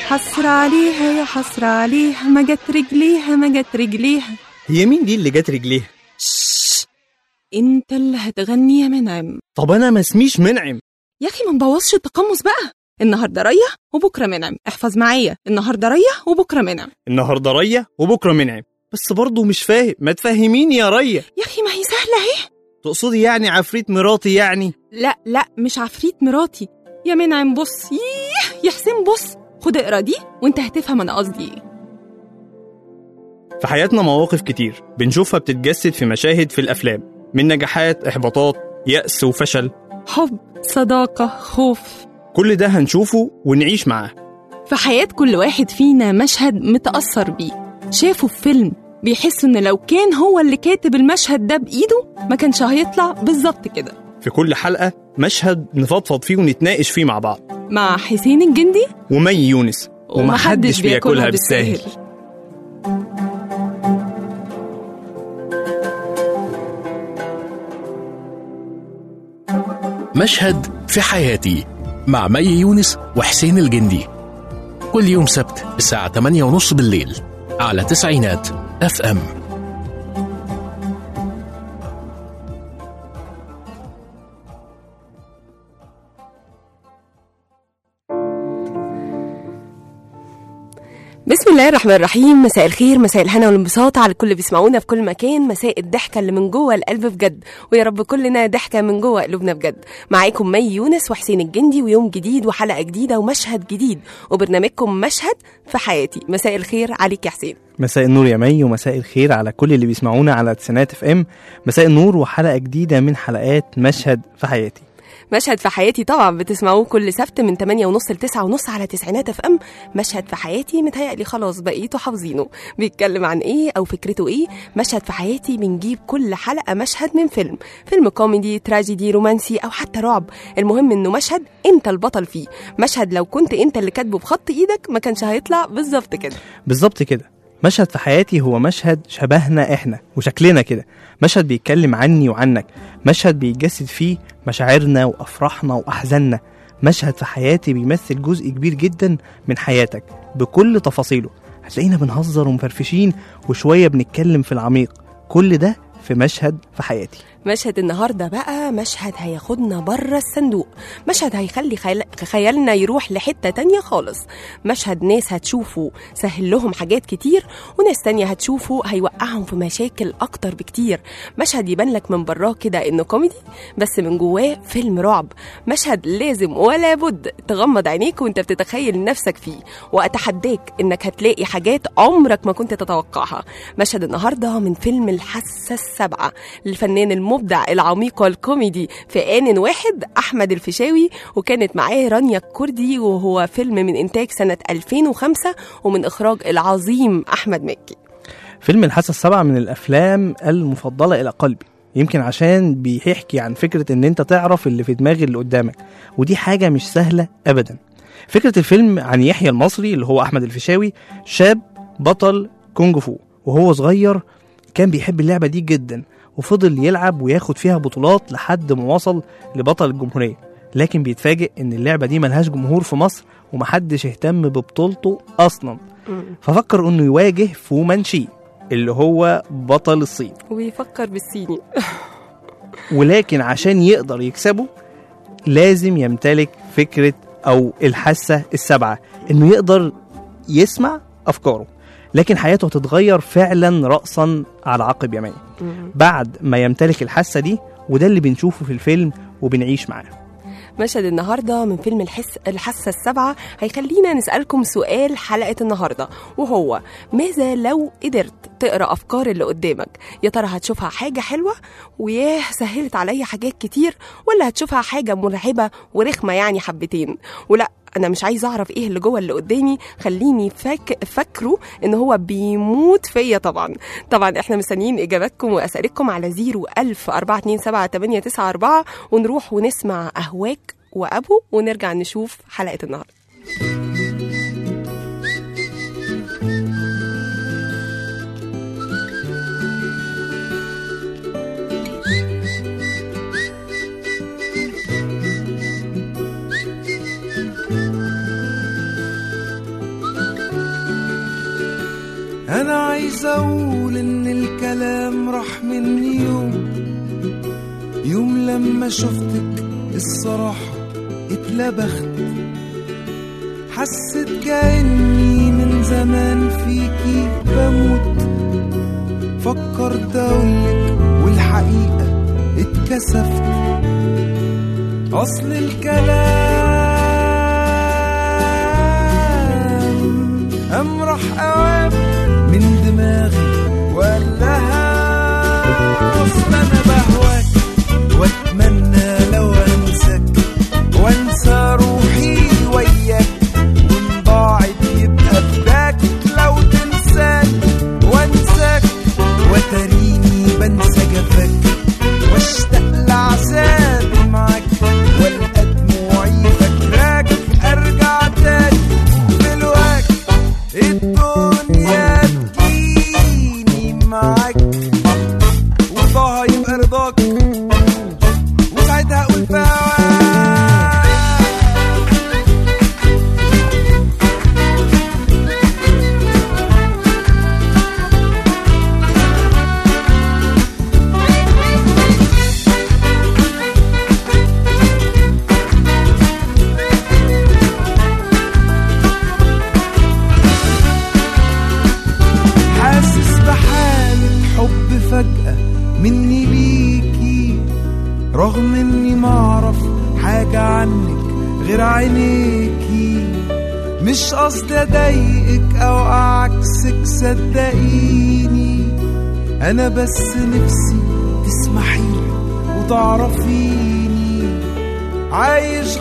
حسرة عليها يا حسرة عليها ما جت رجليها ما جت رجليها هي مين دي اللي جت رجليها شش انت اللي هتغني يا منعم طب انا ما اسميش منعم يا اخي ما نبوظش التقمص بقى النهارده ريا وبكره منعم احفظ معايا النهارده ريا وبكره منعم النهارده ريا وبكره منعم بس برضه مش فاهم ما تفهميني يا ريا يا اخي ما هي سهله اهي تقصدي يعني عفريت مراتي يعني لا لا مش عفريت مراتي يا منعم بص ييه يا حسين بص خد اقرا دي وانت هتفهم انا قصدي ايه في حياتنا مواقف كتير بنشوفها بتتجسد في مشاهد في الافلام من نجاحات احباطات يأس وفشل حب صداقه خوف كل ده هنشوفه ونعيش معاه في حياة كل واحد فينا مشهد متأثر بيه شافه في فيلم بيحس إن لو كان هو اللي كاتب المشهد ده بإيده ما كانش هيطلع بالظبط كده في كل حلقة مشهد نفضفض فيه ونتناقش فيه مع بعض مع حسين الجندي ومي يونس ومحدش بياكلها بالساهل مشهد في حياتي مع مي يونس وحسين الجندي كل يوم سبت الساعة 8:30 بالليل على تسعينات اف ام بسم الله الرحمن الرحيم مساء الخير مساء الهنا والانبساط على الكل بيسمعونا في كل مكان مساء الضحكه اللي من جوه القلب بجد ويا رب كلنا ضحكه من جوه قلوبنا بجد معاكم مي يونس وحسين الجندي ويوم جديد وحلقه جديده ومشهد جديد وبرنامجكم مشهد في حياتي مساء الخير عليك يا حسين مساء النور يا مي ومساء الخير على كل اللي بيسمعونا على تسعينات اف ام مساء النور وحلقة جديدة من حلقات مشهد في حياتي مشهد في حياتي طبعا بتسمعوه كل سبت من 8 ونص ل 9 ونص على تسعينات اف ام مشهد في حياتي متهيألي خلاص بقيتوا حافظينه بيتكلم عن ايه او فكرته ايه مشهد في حياتي بنجيب كل حلقه مشهد من فيلم فيلم كوميدي تراجيدي رومانسي او حتى رعب المهم انه مشهد انت البطل فيه مشهد لو كنت انت اللي كاتبه بخط ايدك ما كانش هيطلع بالظبط كده بالظبط كده مشهد في حياتي هو مشهد شبهنا احنا وشكلنا كده مشهد بيتكلم عني وعنك مشهد بيتجسد فيه مشاعرنا وافراحنا واحزاننا مشهد في حياتي بيمثل جزء كبير جدا من حياتك بكل تفاصيله هتلاقينا بنهزر ومفرفشين وشويه بنتكلم في العميق كل ده في مشهد في حياتي مشهد النهارده بقى مشهد هياخدنا بره الصندوق مشهد هيخلي خيال... خيالنا يروح لحته تانية خالص مشهد ناس هتشوفه سهل لهم حاجات كتير وناس تانية هتشوفه هيوقعهم في مشاكل اكتر بكتير مشهد يبان لك من براه كده انه كوميدي بس من جواه فيلم رعب مشهد لازم ولا بد تغمض عينيك وانت بتتخيل نفسك فيه واتحداك انك هتلاقي حاجات عمرك ما كنت تتوقعها مشهد النهارده من فيلم الحاسه السبعه للفنان المبدع العميق والكوميدي في آن واحد أحمد الفيشاوي وكانت معاه رانيا الكردي وهو فيلم من إنتاج سنة 2005 ومن إخراج العظيم أحمد مكي فيلم الحاسة السبعة من الأفلام المفضلة إلى قلبي يمكن عشان بيحكي عن فكرة إن أنت تعرف اللي في دماغ اللي قدامك ودي حاجة مش سهلة أبدا فكرة الفيلم عن يحيى المصري اللي هو أحمد الفيشاوي شاب بطل كونج فو وهو صغير كان بيحب اللعبة دي جدا وفضل يلعب وياخد فيها بطولات لحد ما وصل لبطل الجمهورية لكن بيتفاجئ ان اللعبة دي ملهاش جمهور في مصر ومحدش اهتم ببطولته اصلا ففكر انه يواجه فو مانشي اللي هو بطل الصين وبيفكر بالصيني ولكن عشان يقدر يكسبه لازم يمتلك فكرة أو الحاسة السبعة إنه يقدر يسمع أفكاره لكن حياته هتتغير فعلا رأسا على عقب يمين بعد ما يمتلك الحاسة دي وده اللي بنشوفه في الفيلم وبنعيش معاه مشهد النهارده من فيلم الحس الحاسه السبعه هيخلينا نسالكم سؤال حلقه النهارده وهو ماذا لو قدرت تقرا افكار اللي قدامك يا ترى هتشوفها حاجه حلوه وياه سهلت عليا حاجات كتير ولا هتشوفها حاجه مرعبه ورخمه يعني حبتين ولا انا مش عايزه اعرف ايه اللي جوه اللي قدامي خليني فاك فاكره ان هو بيموت فيا طبعا طبعا احنا مستنيين اجاباتكم واسئلتكم على 01000 427 ونروح ونسمع اهواك وابو ونرجع نشوف حلقه النهارده عايز اقول ان الكلام راح مني يوم يوم لما شفتك الصراحة اتلبخت حسيت كأني من زمان فيكي بموت فكرت اقولك والحقيقة اتكسفت اصل الكلام امرح اوام من دماغي وقال لها اصل انا بهواك واتمنى لو انساك وانسى روحي وياك وان ضاعت يبقى فداك لو تنساك وانساك وتريني بنسى جفاك واشتاق لعذابي معاك والقى دموعي فاكراك ارجع تاني دلوقتي الدنيا تجيني معاك وضاها يبقى رضاك وساعتها اقول في هواك حاسس بحالة حب فجأة مني ليكي رغم اني معرف حاجة عنك غير عينيكي مش قصدي اضايقك او اعكسك صدقيني انا بس نفسي تسمحيلي وتعرفيني عايش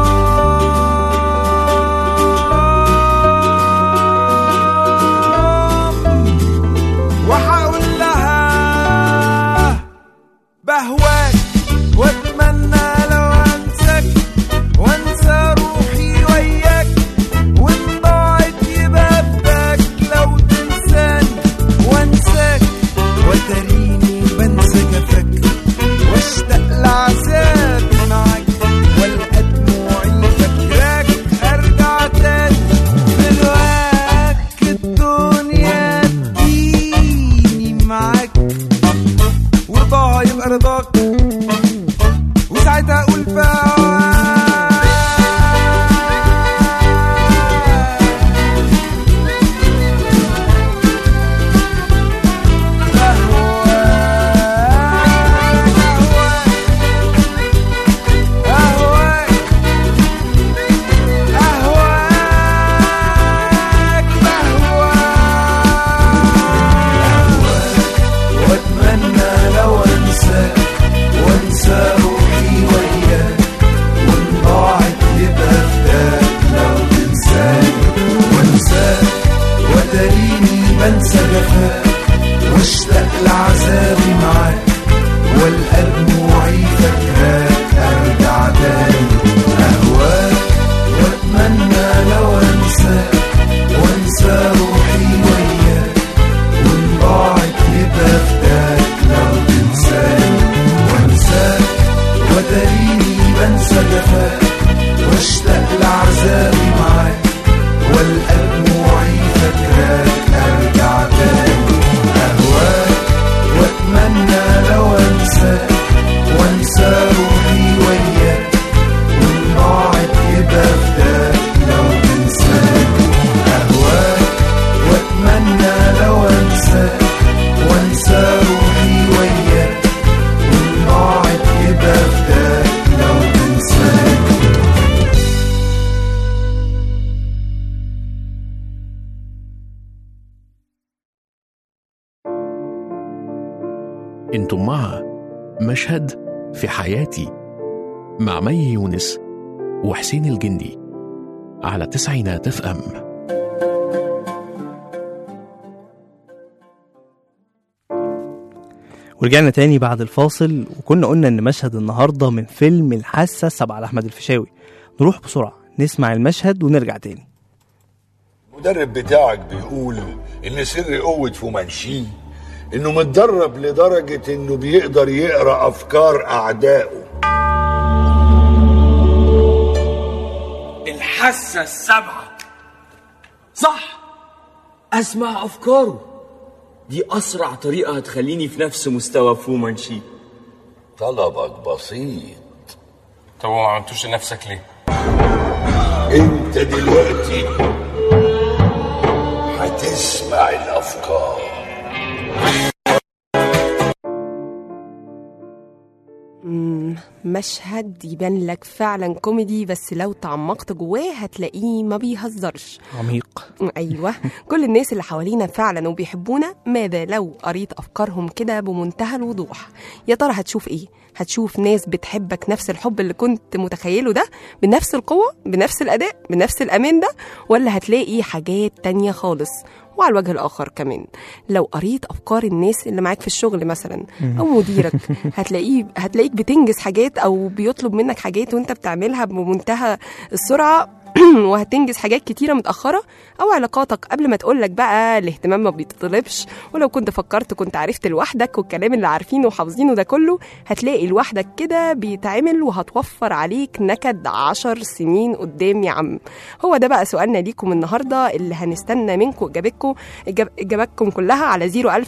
غرام وهقول لها بهواك واتمنى لو انساك وانسى روحي وياك وان ضاعت يبقى فداك لو تنساني وانساك وتريني بنسى جفاك واشتاق لعذابي معاك والقى دموعي فاكراك ارجع تاني دلوقتي الدنيا تجيني معاك ورضاها يبقى رضاك وساعتها اقول في هواك أهواك أهواك بهواك واتمنى لو انساك وانسى روحي وياك وان ضاعت يبقى فداك لو تنساني وانساك وتريني بنسى جفاك واشتاق لعذابي معاك والقى دموعي فاكراك ارجع تاني اهواك واتمنى لو انساك وانسى روحي وياك وان ضاعت يبقى فداك لو تنساني وانساك وتريني بنسى جفاك واشتاق لعذابي معاك والقى دموعي فاكراك ارجع تاني اهواك واتمنى لو انساك وانسى روحي وياك وان ضاعت يبقى فداك لو تنساني اهواك واتمنى لو انساك وانسى روحي وياك وان ضاعت يبقى فداك لو تنساني انتم مع مشهد في حياتي مع مي يونس وحسين الجندي على تسعينات اف ام ورجعنا تاني بعد الفاصل وكنا قلنا ان مشهد النهارده من فيلم الحاسه السبعه لاحمد الفيشاوي نروح بسرعه نسمع المشهد ونرجع تاني المدرب بتاعك بيقول ان سر قوة فومانشي انه متدرب لدرجة انه بيقدر يقرا افكار اعدائه الحاسة السبعة صح أسمع أفكاره دي أسرع طريقة هتخليني في نفس مستوى فو مانشي طلبك بسيط طب وما عملتوش لنفسك ليه؟ انت دلوقتي هتسمع الافكار مم، مشهد يبان لك فعلا كوميدي بس لو تعمقت جواه هتلاقيه ما بيهزرش عميق ايوه كل الناس اللي حوالينا فعلا وبيحبونا ماذا لو قريت افكارهم كده بمنتهى الوضوح يا ترى هتشوف ايه هتشوف ناس بتحبك نفس الحب اللي كنت متخيله ده بنفس القوه بنفس الاداء بنفس الامان ده ولا هتلاقي حاجات تانية خالص وعلى الوجه الاخر كمان لو قريت افكار الناس اللي معاك في الشغل مثلا او مديرك هتلاقيه هتلاقيك بتنجز حاجات او بيطلب منك حاجات وانت بتعملها بمنتهى السرعه وهتنجز حاجات كتيره متاخره او علاقاتك قبل ما تقولك بقى الاهتمام ما بيتطلبش ولو كنت فكرت كنت عرفت لوحدك والكلام اللي عارفينه وحافظينه ده كله هتلاقي لوحدك كده بيتعمل وهتوفر عليك نكد عشر سنين قدام يا عم هو ده بقى سؤالنا ليكم النهارده اللي هنستنى منكم اجابتكم إجاب- اجاباتكم كلها على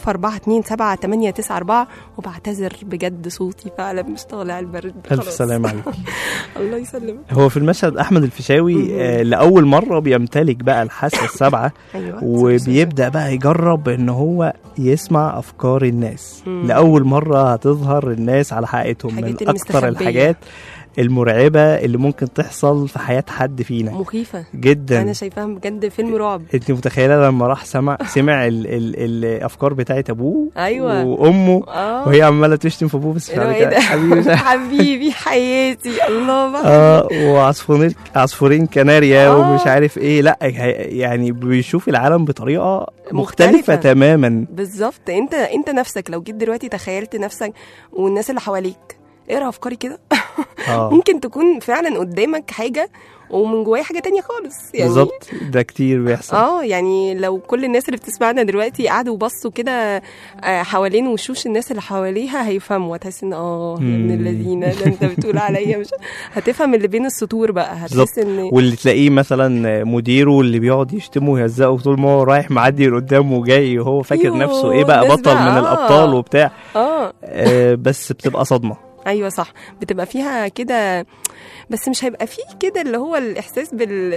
00427 وبعتذر بجد صوتي فعلا مش طالع البرد الف خلاص. سلام عليك الله يسلمك هو في المشهد احمد الفيشاوي آه لاول مره بيمتلك بقى الحاسه السابعه ايوه وبيبدا بقى يجرب ان هو يسمع افكار الناس مم. لاول مره هتظهر الناس على حقيقتهم من الحاجات اكتر المستخبية. الحاجات المرعبه اللي ممكن تحصل في حياه حد فينا مخيفه جدا انا شايفاها بجد فيلم رعب انت متخيله لما راح سمع سمع ال ال الافكار بتاعت ابوه أيوة. وامه اه وهي عماله تشتم في ابوه بس في اللي هو الحقيقة ايه ده حبيبي مش عارف. حبيبي حياتي الله بقى اه وعصفورين عصفورين كناريا آه. ومش عارف ايه لا هي- يعني بيشوف العالم بطريقه مختلفه, مختلفة. تماما بالظبط انت انت نفسك لو جيت دلوقتي تخيلت نفسك والناس اللي حواليك اقرا افكاري كده اه ممكن تكون فعلا قدامك حاجه ومن جوايا حاجه تانية خالص يعني بالظبط ده كتير بيحصل اه يعني لو كل الناس اللي بتسمعنا دلوقتي قعدوا بصوا كده آه، حوالين وشوش الناس اللي حواليها هيفهموا هتحس ان اه يا ابن مم. اللذينه ده انت بتقول عليا مش هتفهم اللي بين السطور بقى بالظبط. هتحس ان واللي تلاقيه مثلا مديره اللي بيقعد يشتمه ويهزقه طول ما هو رايح معدي من قدامه وجاي وهو فاكر يوه، نفسه ايه بقى الناس بطل بقى، من آه. الابطال وبتاع اه آه بس بتبقى صدمه ايوه صح بتبقى فيها كده بس مش هيبقى فيه كده اللي هو الاحساس بال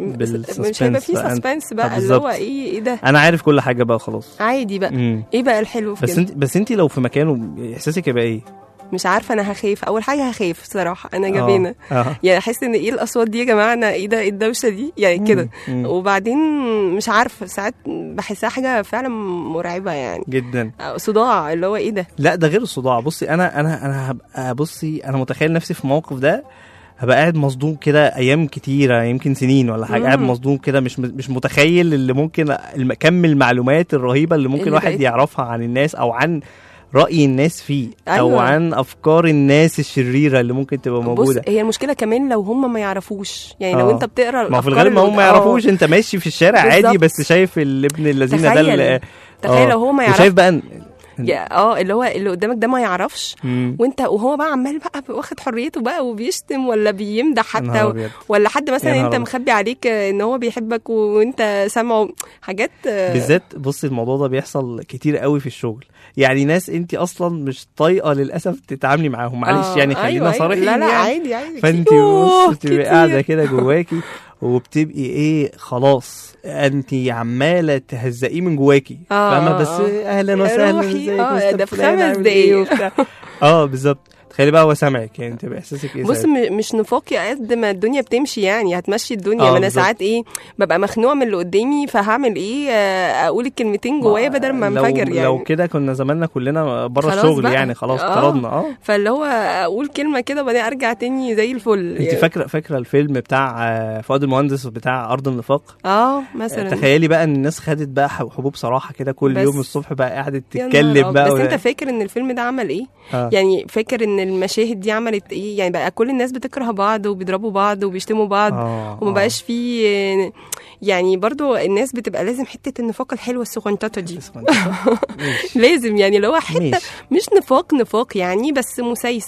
مش هيبقى فيه بالsuspense بقى. سسبنس آه، بقى اللي بالظبط. هو ايه ايه ده انا عارف كل حاجه بقى خلاص عادي بقى مم. ايه بقى الحلو في بس كده انت بس انت لو في مكانه احساسك يبقى ايه؟ مش عارفه انا هخاف اول حاجه هخاف صراحه انا جبانه اه آه. يعني احس ان ايه الاصوات دي يا جماعه انا ايه ده ايه الدوشه دي يعني كده مم. وبعدين مش عارفه ساعات بحسها حاجه فعلا مرعبه يعني جدا أو صداع اللي هو ايه ده لا ده غير الصداع بصي انا انا انا هبقى بصي انا متخيل نفسي في الموقف ده هبقى قاعد مصدوم كده ايام كتيره يمكن سنين ولا حاجه مم. قاعد مصدوم كده مش مش متخيل اللي ممكن الم- كم المعلومات الرهيبه اللي ممكن اللي الواحد بقت- يعرفها عن الناس او عن راي الناس فيه او أيوة. عن افكار الناس الشريره اللي ممكن تبقى بص موجوده هي المشكله كمان لو هم ما يعرفوش يعني لو آه. انت بتقرا ما هو في الأفكار الغالب ما اللي هم ما قد- يعرفوش انت ماشي في الشارع عادي بالظبط. بس شايف الابن الذين ده تخيل اللي- تخيل آه. لو هو ما يعرفش وشايف بقى إن- يا- اه اللي هو اللي قدامك ده ما يعرفش مم. وانت وهو بقى عمال بقى واخد حريته بقى وبيشتم ولا بيمدح يا نهار حتى أبيض. ولا حد مثلا يا نهار انت أبيض. مخبي عليك ان هو بيحبك وانت سامعه حاجات آه، بالذات بصي الموضوع ده بيحصل كتير قوي في الشغل يعني ناس انت اصلا مش طايقه للاسف تتعاملي معاهم معلش آه، يعني خلينا أيوة، أيوة. صريحين لا لا يعني. عادي عادي فانت يوه، بص تبقي كتير. قاعده كده جواكي وبتبقي ايه خلاص انت عماله تهزقيه من جواكي آه، فاهمه بس آه. اهلا يا وسهلا روحي، ازيك آه، مستر ده في فلان، خمس عامل دقايق. إيه وبتاع. اه بالظبط تخيلي بقى هو سامعك يعني تبقى احساسك ايه بص ساعتها؟ م- مش نفاقي قد ما الدنيا بتمشي يعني هتمشي الدنيا آه، ما انا بالظبط. ساعات ايه ببقى مخنوقه من اللي قدامي فهعمل ايه آه، اقول الكلمتين جوايا بدل ما لو- انفجر يعني لو كده كنا زماننا كلنا بره خلاص الشغل بقى. يعني خلاص آه. طردنا اه فاللي هو اقول كلمه كده وبعدين ارجع تاني زي الفل انت فاكره فاكره الفيلم بتاع آه، فؤاد المهندس بتاع ارض النفاق اه مثلا تخيلي بقى ان الناس خدت بقى ح- حبوب صراحه كده كل بس- يوم الصبح بقى قعدت يا نهار تتكلم أبيض. بقى بس و- انت فاكر ان الفيلم ده عمل ايه آه. يعني فاكر ان المشاهد دي عملت ايه يعني بقى كل الناس بتكره بعض وبيضربوا بعض وبيشتموا بعض آه، وما آه. بقاش في يعني برضو الناس بتبقى لازم حته النفاق الحلوه السخنططه دي ماشي. لازم يعني اللي هو حته ماشي. مش نفاق نفاق يعني بس مسايسه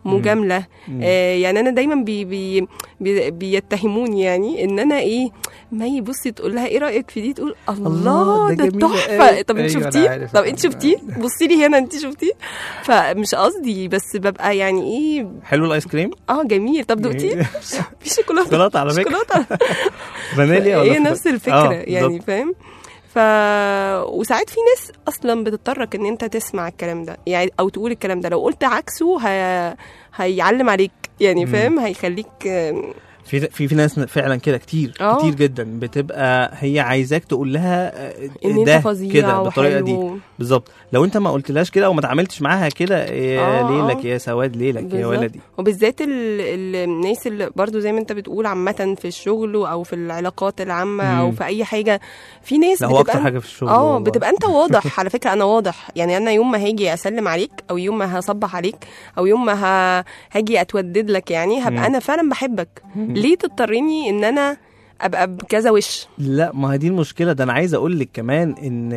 مجامله آه يعني انا دايما بي بي بي بيتهموني يعني ان انا ايه مي بصي تقول لها ايه رايك في دي تقول الله الله، ده ده جميلة تحفه أوي. طب انت أيوة، أنا شفتيه عارف. طب انت شفتيه بصي لي هنا انت شفتيه فمش قصدي بس ببقى يعني ايه حلو الايس كريم اه جميل طب دقتيه في شوكولاته شوكولاته على فكره شوكولاته فانيليا ولا هي فراولة؟ نفس الفكره آه، يعني بالظبط. فاهم ف وساعات في ناس اصلا بتضطرك ان انت تسمع الكلام ده يعني او تقول الكلام ده لو قلت عكسه ه... هيعلم عليك يعني فاهم هيخليك آم، في في في ناس فعلا كده كتير آه. كتير جدا بتبقى هي عايزاك تقول لها آه، ان ده انت فظيع كده بالطريقه دي وحلو. بالظبط لو انت ما قلتلهاش كده او ما تعاملتش معاها كده يا آه، ليلك آه. يا سواد ليلك يا بالظبط. ولدي وبالذات ال... ال... الناس اللي برضو زي ما انت بتقول عامة في الشغل او في العلاقات العامة او مم. في اي حاجة في ناس لا هو بتبقى اكتر حاجه في الشغل اه والله. بتبقى انت واضح على فكره انا واضح يعني انا يوم ما هاجي اسلم عليك او يوم ما هصبح عليك او يوم ما ه... هاجي اتودد لك يعني هبقى مم. انا فعلا بحبك ليه تضطرني ان انا ابقى بكذا وش لا ما هي دي المشكله ده انا عايز اقول لك كمان ان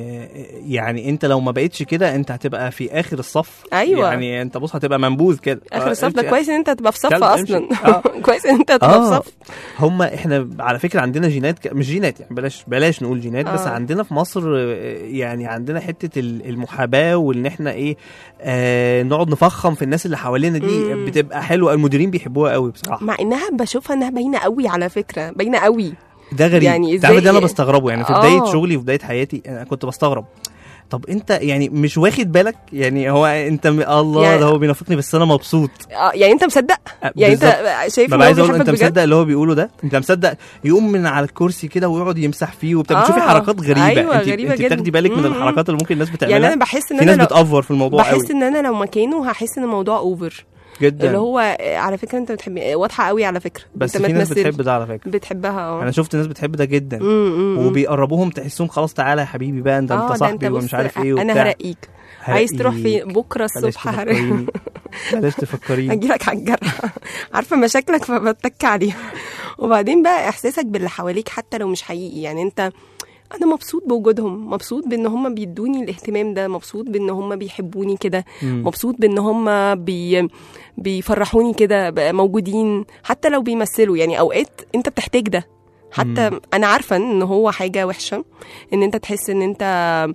يعني انت لو ما بقتش كده انت هتبقى في اخر الصف أيوة. يعني انت بص هتبقى منبوذ كده اخر آه، الصف ده امشي. كويس ان انت تبقى في صف كلب، امشي. اصلا آه. كويس ان انت تبقى في اه صف هم احنا على فكره عندنا جينات ك... مش جينات يعني بلاش بلاش نقول جينات بس آه. عندنا في مصر آه، يعني عندنا حته ال- المحاباه وان احنا ايه آه نقعد نفخم في الناس اللي حوالينا دي مم. بتبقى حلوه المديرين بيحبوها قوي بصراحه مع انها بشوفها انها باينه قوي على فكره باينه قوي ده غريب يعني يعني ده إزاي- انا بستغربه يعني في آه. بدايه شغلي وفي بدايه حياتي انا كنت بستغرب طب انت يعني مش واخد بالك يعني هو انت م... الله يعني- ده هو بينافقني بس انا مبسوط آه، يعني انت مصدق آه، يعني انت بالظبط. شايف ان ببقى هو عايز اقول له بيحبك انت بجد مصدق اللي هو بيقوله ده انت مصدق يقوم من على الكرسي كده ويقعد يمسح فيه وبتاع بتشوفي آه. حركات غريبه أيوة، انت غريبة انت جدا. بتاخدي بالك من مم. الحركات اللي ممكن الناس بتعملها يعني انا بحس ان في انا ناس لو بتأفور في الموضوع بحس قوي ان انا لو مكانه هحس ان الموضوع اوفر جدا اللي هو آه، على فكره انت بتحب واضحه قوي على فكره بس انت في ما ناس تمثلش. بتحب ده على فكره بتحبها اه انا شفت ناس بتحب ده جدا مم، مم، مم. وبيقربوهم تحسهم خلاص تعالى يا حبيبي بقى انت اه انت ده صاحبي بص، ومش عارف ايه وبتاع انا هرقيك عايز تروح في هرقيك. بكره بلاش الصبح هرقيك تفكريني بلاش تفكريني اجي لك على الجرح عارفه مشاكلك فبتك عليها وبعدين بقى احساسك باللي حواليك حتى لو مش حقيقي يعني انت انا مبسوط بوجودهم مبسوط بان هم بيدوني الاهتمام ده مبسوط بان هم بيحبوني كده مم. مبسوط بان هم بي بيفرحوني كده بقى موجودين حتى لو بيمثلوا يعني اوقات انت بتحتاج ده حتى مم. انا عارفه ان هو حاجه وحشه ان انت تحس ان انت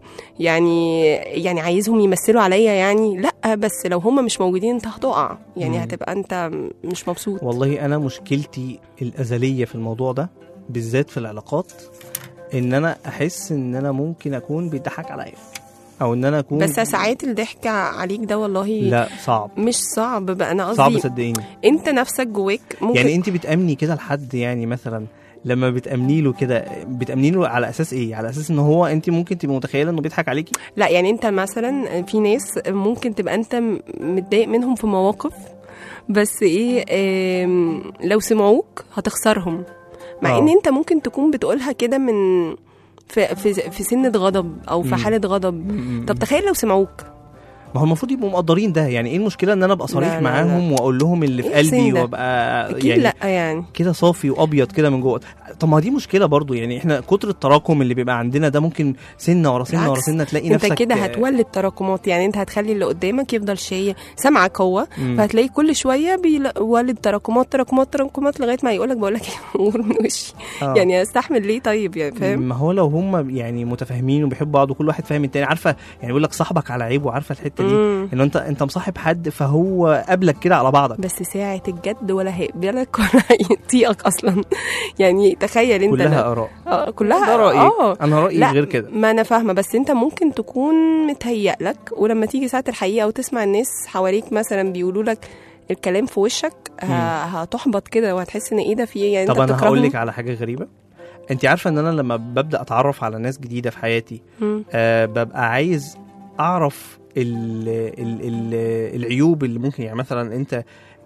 يعني يعني عايزهم يمثلوا عليا يعني لا بس لو هم مش موجودين انت هتقع يعني مم. هتبقى انت مش مبسوط والله انا مشكلتي الازليه في الموضوع ده بالذات في العلاقات ان انا احس ان انا ممكن اكون بيضحك عليا او ان انا اكون بس ساعات الضحك عليك ده والله لا صعب مش صعب بقى انا صعب قصدي صدقيني انت نفسك جواك ممكن يعني انت بتامني كده لحد يعني مثلا لما بتامني له كده بتامني له على اساس ايه على اساس ان هو انت ممكن تبقي متخيله انه بيضحك عليكي لا يعني انت مثلا في ناس ممكن تبقى انت م- متضايق منهم في مواقف بس ايه آم، لو سمعوك هتخسرهم مع آه. ان انت ممكن تكون بتقولها كده من في في في سنة غضب او في مم. حالة غضب طب تخيل لو سمعوك ما هو المفروض يبقوا مقدرين ده يعني ايه المشكله ان انا ابقى صريح لا، لا، معاهم واقول لهم اللي في إيه السن قلبي ده؟ وابقى اكيد يعني لا يعني كده صافي وابيض كده من جوه طب ما دي مشكله برضو يعني احنا كتر التراكم اللي بيبقى عندنا ده ممكن سنه ورا سنه ورا بالعكس، سنه تلاقي انت نفسك كده هتولد تراكمات يعني انت هتخلي اللي قدامك يفضل شيء سمعك هو مم. فهتلاقي كل شويه بيولد تراكمات تراكمات تراكمات لغايه ما يقولك بقول لك ايه غور من وشي آه. يعني استحمل ليه طيب يعني فاهم ما هو لو هم يعني متفاهمين وبيحبوا بعض وكل واحد فاهم التاني عارفه يعني بيقول لك صاحبك على عيبه عارفه الحته دي مم. ان انت انت مصاحب حد فهو قابلك كده على بعضك بس ساعة الجد ولا هيقبلك ولا هيطيقك اصلا يعني تخيل انت كلها لا- اراء اه كلها ده رايي اه انا رايي لا غير كده ما انا فاهمه بس انت ممكن تكون متهيأ لك ولما تيجي ساعه الحقيقه وتسمع الناس حواليك مثلا بيقولوا لك الكلام في وشك ه- هتحبط كده وهتحس ان ايه ده في ايه يعني طب انت انا هقول بتكرههم لك على حاجه غريبه انت عارفه ان انا لما ببدا اتعرف على ناس جديده في حياتي مم. آه ببقى عايز اعرف ال ال ال العيوب اللي ممكن يعني مثلا انت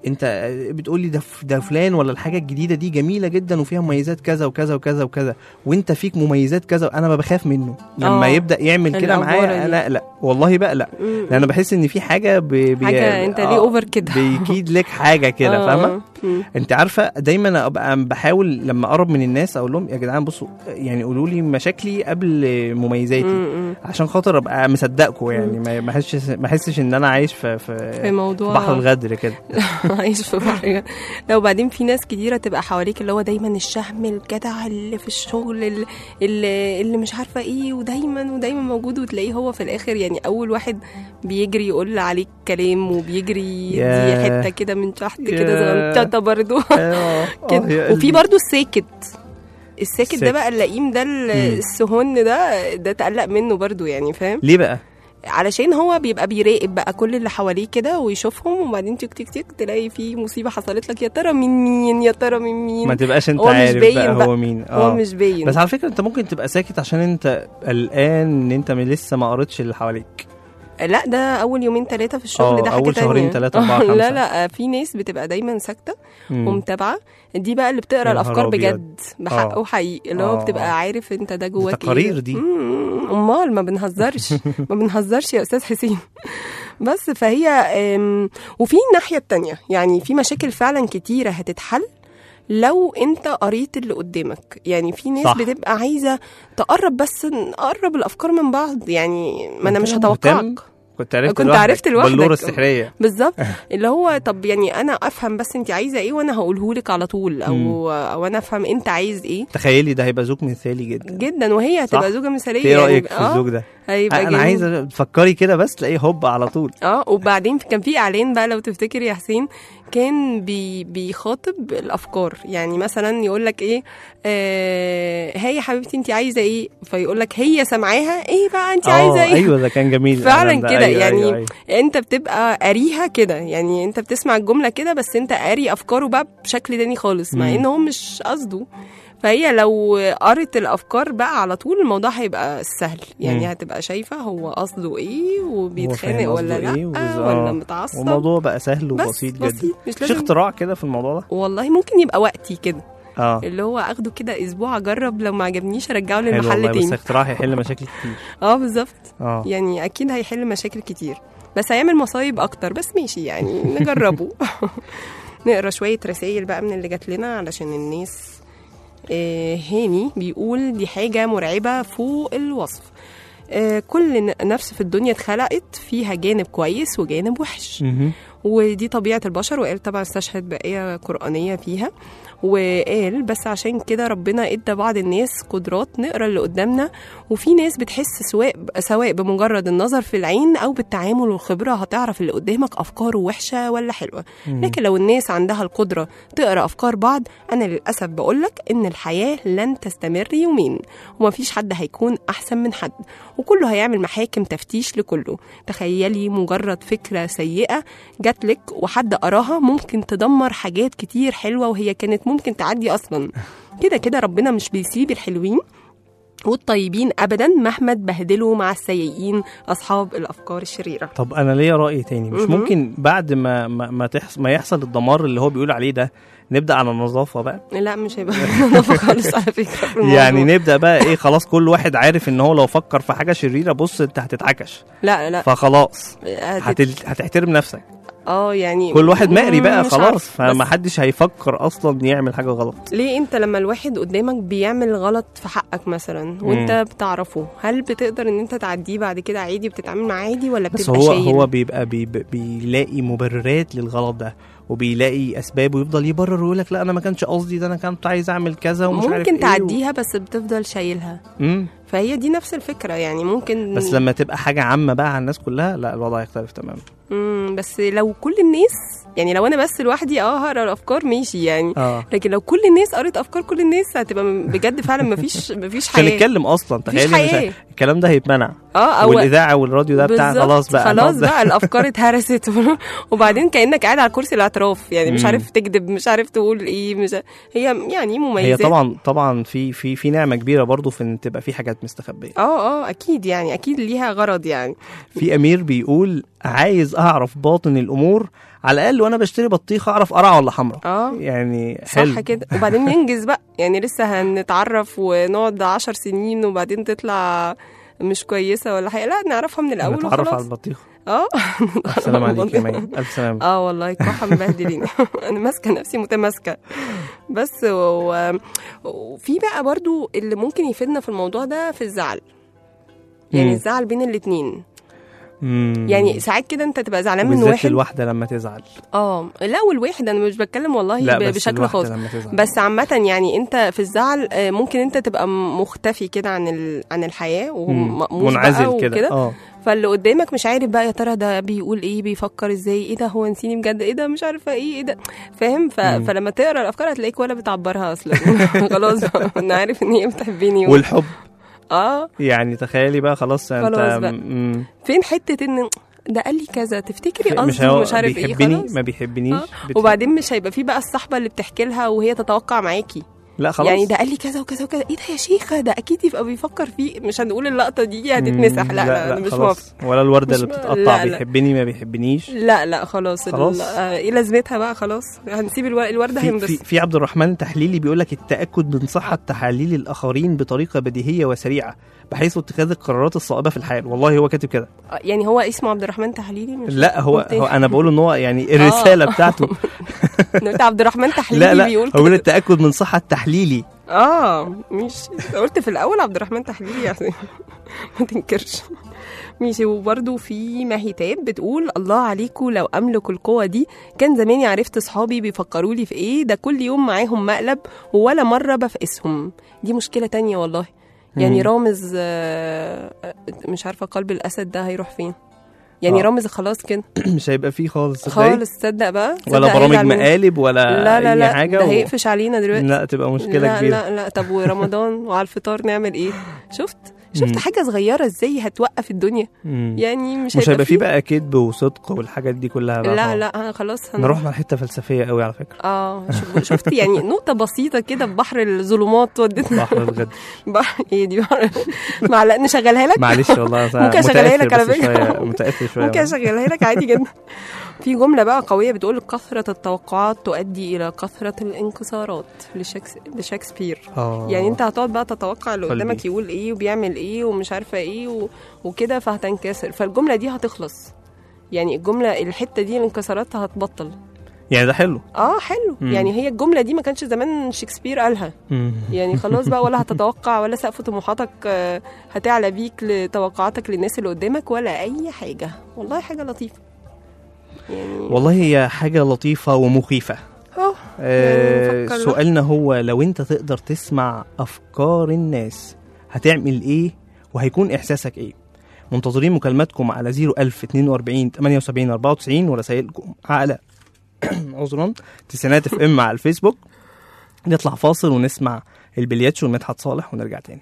انت بتقولي ده ف- ده فلان ولا الحاجه الجديده دي جميله جدا وفيها مميزات كذا وكذا وكذا وكذا وانت فيك مميزات كذا انا ما بخاف منه لما آه. يبدا يعمل كده الأفوارة معايا دي. انا لا والله بقى لا مم. لان بحس ان في حاجه ب... بي... حاجه انت ليه اوفر كده بيكيد لك حاجه كده آه. فاهمه مم. انت عارفه دايما ابقى بحاول لما اقرب من الناس اقول لهم يا جدعان بصوا يعني قولوا لي مشاكلي قبل مميزاتي مم. عشان خاطر ابقى مصدقكم يعني ما ما احسش ما احسش ان انا عايش في في, في موضوع بحر الغدر كده عايش في بحر لو بعدين في ناس كتيره تبقى حواليك اللي هو دايما الشهم الجدع اللي في الشغل اللي, اللي, اللي مش عارفه ايه ودايما ودايما موجود وتلاقيه هو في الاخر يعني اول واحد بيجري يقول عليك كلام وبيجري يدي ياه. حته كده من تحت كده ياه. صغنططه برضو آه، آه، كده يا وفي قلبي. برضو الساكت الساكت ده الساكت. بقى اللئيم ده ال- مم. السهن ده ده تقلق منه برضو يعني فاهم ليه بقى علشان هو بيبقى بيراقب بقى كل اللي حواليه كده ويشوفهم وبعدين تك تك تك تلاقي في مصيبه حصلت لك يا ترى من مين يا ترى من مين ما تبقاش انت هو مش عارف باين بقى بقى. هو مين هو مش باين بس على فكره انت ممكن تبقى ساكت عشان انت قلقان ان انت من لسه ما قريتش اللي حواليك لا ده اول يومين ثلاثه في الشغل اه، ده حاجه أول تانية. شهرين، تلاتة، أربعة، خمسة. لا لا في ناس بتبقى دايما ساكته مم. ومتابعه دي بقى اللي بتقرا يا الافكار نهار أبيض. بجد بحق اه. وحقيقي اللي هو اه. بتبقى عارف انت ده جواك تقارير ايه دي. مم، امال ما بنهزرش ما بنهزرش يا استاذ حسين بس فهي ام، وفي الناحيه التانية يعني في مشاكل فعلا كتيره هتتحل لو انت قريت اللي قدامك يعني في ناس صح. بتبقى عايزه تقرب بس نقرب الافكار من بعض يعني ما انا انت مش مهتم؟ هتوقعك كنت عرفت كنت لوحدك. عرفت لوحدك. بلوره السحريه بالظبط اللي هو طب يعني انا افهم بس انت عايزه ايه وانا هقوله لك على طول مم. او او انا افهم انت عايز ايه تخيلي ده هيبقى زوج مثالي جدا جدا وهي هتبقى صح. زوجه مثاليه ايه يعني رايك في آه، الزوج ده هيبقى انا جميل. عايزه تفكري كده بس تلاقيه هوب على طول اه وبعدين كان في اعلان بقى لو تفتكر يا حسين كان بي بيخاطب الافكار يعني مثلا يقول لك ايه آه هي يا حبيبتي انت عايزه ايه فيقول لك هي سامعاها ايه بقى انت عايزه اه ايه ايوه ده كان جميل فعلا الإعلان ده. كده أيوة يعني أيوة أيوة. انت بتبقى قاريها كده يعني انت بتسمع الجمله كده بس انت قاري افكاره بقى بشكل تاني خالص مع مم. ان هو مش قصده فهي لو قرت الافكار بقى على طول الموضوع هيبقى سهل يعني مم. هتبقى شايفه هو قصده ايه وبيتخانق فاهم ولا قصده لا إيه وبز- ولا آه. متعصب والموضوع بقى سهل بس وبسيط جدا بسيط مش في لازم اختراع كده في الموضوع ده والله ممكن يبقى وقتي كده اه اللي هو اخده كده اسبوع اجرب لو ما عجبنيش ارجعه حلو للمحل والله بس تاني اختراع هيحل مشاكل كتير اه بالظبط اه يعني اكيد هيحل مشاكل كتير بس هيعمل مصايب اكتر بس ماشي يعني نجربه نقرا شويه رسائل بقى من اللي جات لنا علشان الناس آه، هاني بيقول دي حاجه مرعبه فوق الوصف آه، كل ن- نفس في الدنيا اتخلقت فيها جانب كويس وجانب وحش مهم. ودي طبيعة البشر وقال طبعا استشهد بآية قرآنية فيها وقال بس عشان كده ربنا ادى بعض الناس قدرات نقرا اللي قدامنا وفي ناس بتحس سواء سواء بمجرد النظر في العين او بالتعامل والخبره هتعرف اللي قدامك افكاره وحشه ولا حلوه لكن لو الناس عندها القدره تقرا افكار بعض انا للاسف بقولك ان الحياه لن تستمر يومين ومفيش حد هيكون احسن من حد وكله هيعمل محاكم تفتيش لكله تخيلي مجرد فكره سيئه جاتلك وحد قراها ممكن تدمر حاجات كتير حلوه وهي كانت ممكن تعدي اصلا كده كده ربنا مش بيسيب الحلوين والطيبين ابدا مهما اتبهدلوا مع السيئين اصحاب الافكار الشريره طب انا ليا راي تاني مش مهم. ممكن بعد ما ما ما, تحص ما يحصل الدمار اللي هو بيقول عليه ده نبدا على النظافه بقى لا مش هيبقى نظافه خالص على فكره في الموضوع. يعني نبدا بقى ايه خلاص كل واحد عارف ان هو لو فكر في حاجه شريره بص انت هتتعكش لا لا فخلاص هتت- هتل... هتحترم نفسك اه يعني كل واحد مقري مم، بقى مش خلاص عارف. فما بس حدش هيفكر اصلا يعمل حاجه غلط ليه انت لما الواحد قدامك بيعمل غلط في حقك مثلا وانت بتعرفه هل بتقدر ان انت تعديه بعد كده عادي بتتعامل معاه عادي ولا بس بتبقى هو شايل هو بيبقى بي بيلاقي مبررات للغلط ده وبيلاقي اسباب ويفضل يبرر ويقول لك لا انا ما كانش قصدي ده انا كنت عايز اعمل كذا ومش عارف ممكن ايه تعديها بس بتفضل شايلها و... مم. فهي دي نفس الفكره يعني ممكن بس لما تبقى حاجه عامه بقى على الناس كلها لا الوضع يختلف تماما مم بس لو كل الناس يعني لو انا بس لوحدي اه هقرا الافكار ماشي يعني اه لكن لو كل الناس قرت افكار كل الناس هتبقى م- بجد فعلا مفيش مفيش مش حياه هنتكلم اصلا مفيش تخيل حياة. الكلام ده هيتمنع اه او والاذاعه والراديو ده بتاع بالظبط، خلاص بقى خلاص نقعد- بقى الافكار اتهرست وبعدين كانك قاعد على كرسي الاعتراف يعني مش مم. عارف تكذب مش عارف تقول ايه مش هي يعني هي مميزات طبعا طبعا في في في نعمه كبيره برضو في ان تبقى في حاجات مستخبيه اه اه اكيد يعني اكيد ليها غرض يعني في امير بيقول عايز اعرف باطن الامور على الاقل وانا بشتري بطيخه اعرف قرع ولا حمراء اه يعني حلو صح كده وبعدين ننجز بقى يعني لسه هنتعرف ونقعد عشر سنين وبعدين تطلع مش كويسه ولا حاجه لا نعرفها من الاول نتعرف على وخلاص البطيخه اه السلام عليك يا مي الف سلام اه والله الكحه مبهدلين انا ماسكه نفسي متماسكه بس و... وفي بقى برضو اللي ممكن يفيدنا في الموضوع ده في الزعل يعني مم. الزعل بين الاتنين مم. يعني ساعات كده انت تبقى زعلان من بالذات واحد الواحده لما تزعل اه لا والواحد انا مش بتكلم والله لا ب- بس بشكل الواحدة خاص لما تزعل. بس عامة يعني انت في الزعل آه، ممكن انت تبقى مختفي كده عن ال... عن الحياة مم. ومقموص منعزل بقى كده وكده اه فاللي قدامك مش عارف بقى يا ترى ده بيقول ايه بيفكر ازاي ايه ده هو نسيني بجد ايه ده مش عارفه ايه ايه ده فاهم ف... مم. فلما تقرا الافكار هتلاقيك ولا بتعبرها اصلا خلاص بقى انا عارف ان هي بتحبني و... والحب اه يعني تخيلي بقى خلاص انت خلاص بقى. مم. فين حته ان ده قال لي كذا تفتكري مش قصده هو مش عارف ايه بيحبني خلاص ما بيحبنيش آه. بتحب- وبعدين مش هيبقى في بقى الصحبه اللي بتحكي لها وهي تتوقع معاكي لا خلاص يعني ده قال لي كذا وكذا وكذا ايه ده يا شيخه ده اكيد يبقى بيفكر فيه مش هنقول اللقطه دي هتتمسح لا لا, انا مش خلاص. موافقه ولا الورده مش اللي م- بتتقطع لا، لا. بيحبني ما بيحبنيش لا لا خلاص, خلاص. ال- آه، ايه لازمتها بقى خلاص هنسيب الو- الورده في, في, هينبسط في عبد الرحمن تحليلي بيقول لك التاكد من صحه تحاليل الاخرين بطريقه بديهيه وسريعه بحيث اتخاذ القرارات الصائبه في الحياه والله هو كاتب كده آه، يعني هو اسمه عبد الرحمن تحليلي مش لا هو, قلت إيه؟ هو انا بقول ان هو يعني الرساله بتاعته قلت عبد الرحمن تحليلي لا لا بيقول هو بيقول كده التاكد من صحه تحليلي اه مش قلت في الاول عبد الرحمن تحليلي يعني ما تنكرش ماشي وبرده في مهيتاب بتقول الله عليكم لو املك القوه دي كان زماني عرفت صحابي بيفكروا لي في ايه ده كل يوم معاهم مقلب ولا مره بفقسهم دي مشكله تانية والله يعني مم. رامز آه، آه، مش عارفه قلب الاسد ده هيروح فين يعني آه. رامز خلاص كده مش هيبقى فيه خالص تصدقي؟ خالص تصدق بقى تصدق ولا برامج هيزعل مني. مقالب ولا لا لا اي لا حاجه ده و- هيقفش علينا دلوقتي لا تبقى مشكله لا كبيره لا لا طب ورمضان وعلى الفطار نعمل ايه شفت شفت مم. حاجه صغيره ازاي هتوقف الدنيا مم. يعني مش, مش هيبقى فيه فيه بقى كذب وصدق والحاجات دي كلها بقى لا خلاص. لا خلاص هن- نروح على حته فلسفيه قوي على فكره اه شوف- شفت يعني نقطة بسيطة كده في بحر الظلمات ودتنا بحر الغد بحر ايه دي بحر معلقة نشغلها لك معلش والله أنا ممكن أشغلها لك على متأثر بس فكرة. شوية متأثر شوية ممكن اشغلها لك عادي جدا في جملة بقى قوية بتقول كثرة التوقعات تؤدي إلى كثرة الانكسارات لشكس... لشكسبير آه. يعني انت هتقعد بقى تتوقع اللي قلبي. قدامك يقول ايه وبيعمل ايه ومش عارفة ايه و... وكده فهتنكسر فالجملة دي هتخلص يعني الجملة الحتة دي الانكسارات هتبطل يعني ده حلو اه حلو مم. يعني هي الجملة دي ما كانش زمان شكسبير قالها مم. يعني خلاص بقى ولا هتتوقع ولا سقف طموحاتك آه، هتعلى بيك لتوقعاتك للناس اللي قدامك ولا اي حاجة والله حاجة لطيفة يعني والله هي حاجة لطيفة ومخيفة اه آه يعني نفكر بقى. سؤالنا هو لو انت تقدر تسمع أفكار الناس هتعمل ايه وهيكون إحساسك ايه منتظرين مكالماتكم على 01042 78 94 ورسائلكم على عذرا تسعينات اف ام على الفيسبوك نطلع فاصل ونسمع البلياتشو لمدحت صالح ونرجع تاني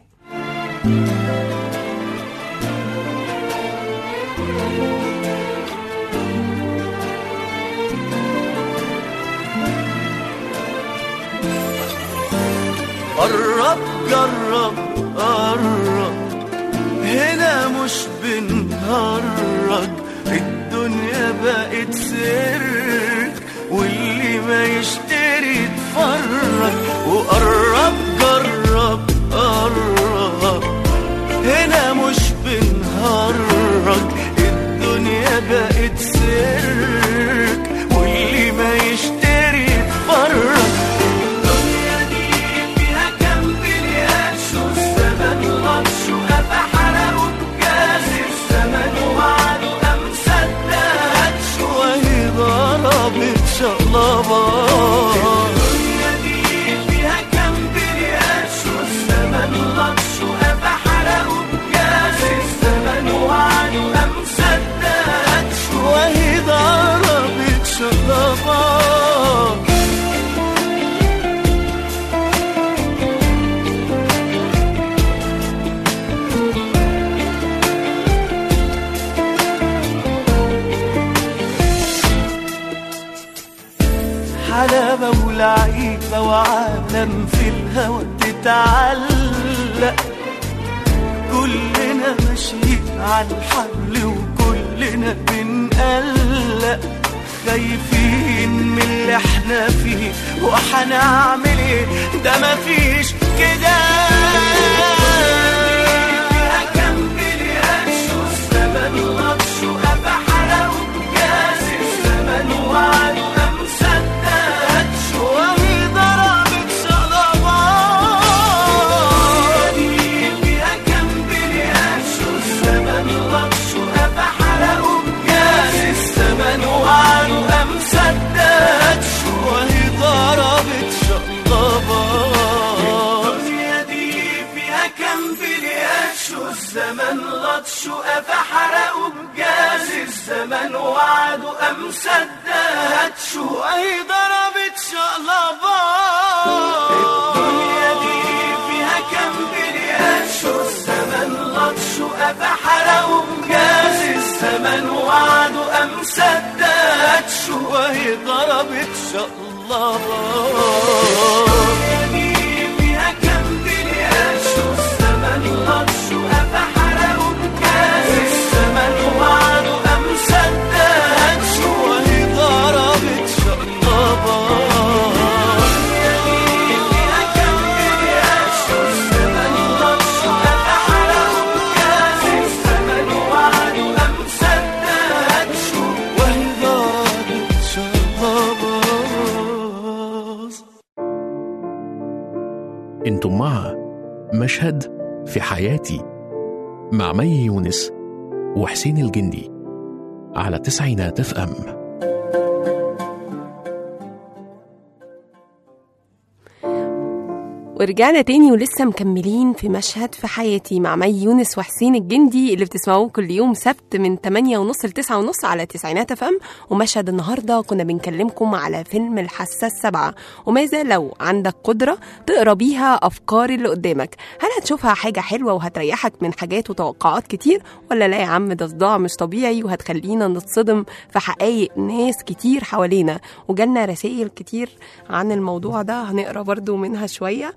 قرب جرب قرب هنا مش بنهرج الدنيا بقت سر واللي ما يشتري يتفرج وقرب جرب قرب هنا مش بنهرج الدنيا بقت سيرك واللي ما يشتري يتفرج الدنيا دي فيها كم بلياتش والزمن غطش وقفا حرقوا بجاز الزمن وعده قام صدقتش وهي ضربت شقلبات الدنيا لعبة وعالم في الهوى تتعلق كلنا ماشيين على الحبل وكلنا بنقلق خايفين من اللي احنا فيه وهنعمل ايه ده مفيش كده فيها كام بلياتش والزمن لطش وقفا حرق وجاز الزمن وعد ما مصدقش وهي ضربت شربات فيها كام بلياتش والزمن لطش وقفا حرق وجاز الزمن وعد ما مصدقش وهي ضربت شربات الدنيا دي فيها كام بلياتش والزمن لطش وقفا حرق وبجاز الزمن وعد وقام صدقتش وهي ضربت شقلبات الدنيا دي فيها كام بلياتش والزمن لطش وقفا حرق وبجاز الزمن وعد وقام صدقتش وهي ضربت شقلبات فيها كام بلياتش والزمن لطش وقفا حرق وبجاز الزمن وعد وقام صدقتش وهي ضربت شقلبات فيها كام بلياتش والزمن لطش وقفا حرق وبجاز الزمن وعد وقام صدقتش وهي ضربت شقلبات انتم مع مشهد في حياتي مع مي يونس وحسين الجندي على تسعينات اف ام ورجعنا تاني ولسه مكملين في مشهد في حياتي مع مي يونس وحسين الجندي اللي بتسمعوه كل يوم سبت من 8 ونص ل 9 ونص على تسعينات اف ام ومشهد النهارده كنا بنكلمكم على فيلم الحاسه السبعه وماذا لو عندك قدره تقرا بيها افكار اللي قدامك هل هتشوفها حاجه حلوه وهتريحك من حاجات وتوقعات كتير ولا لا يا عم ده صداع مش طبيعي وهتخلينا نتصدم في حقائق ناس كتير حوالينا وجالنا رسائل كتير عن الموضوع ده هنقرا برضو منها شويه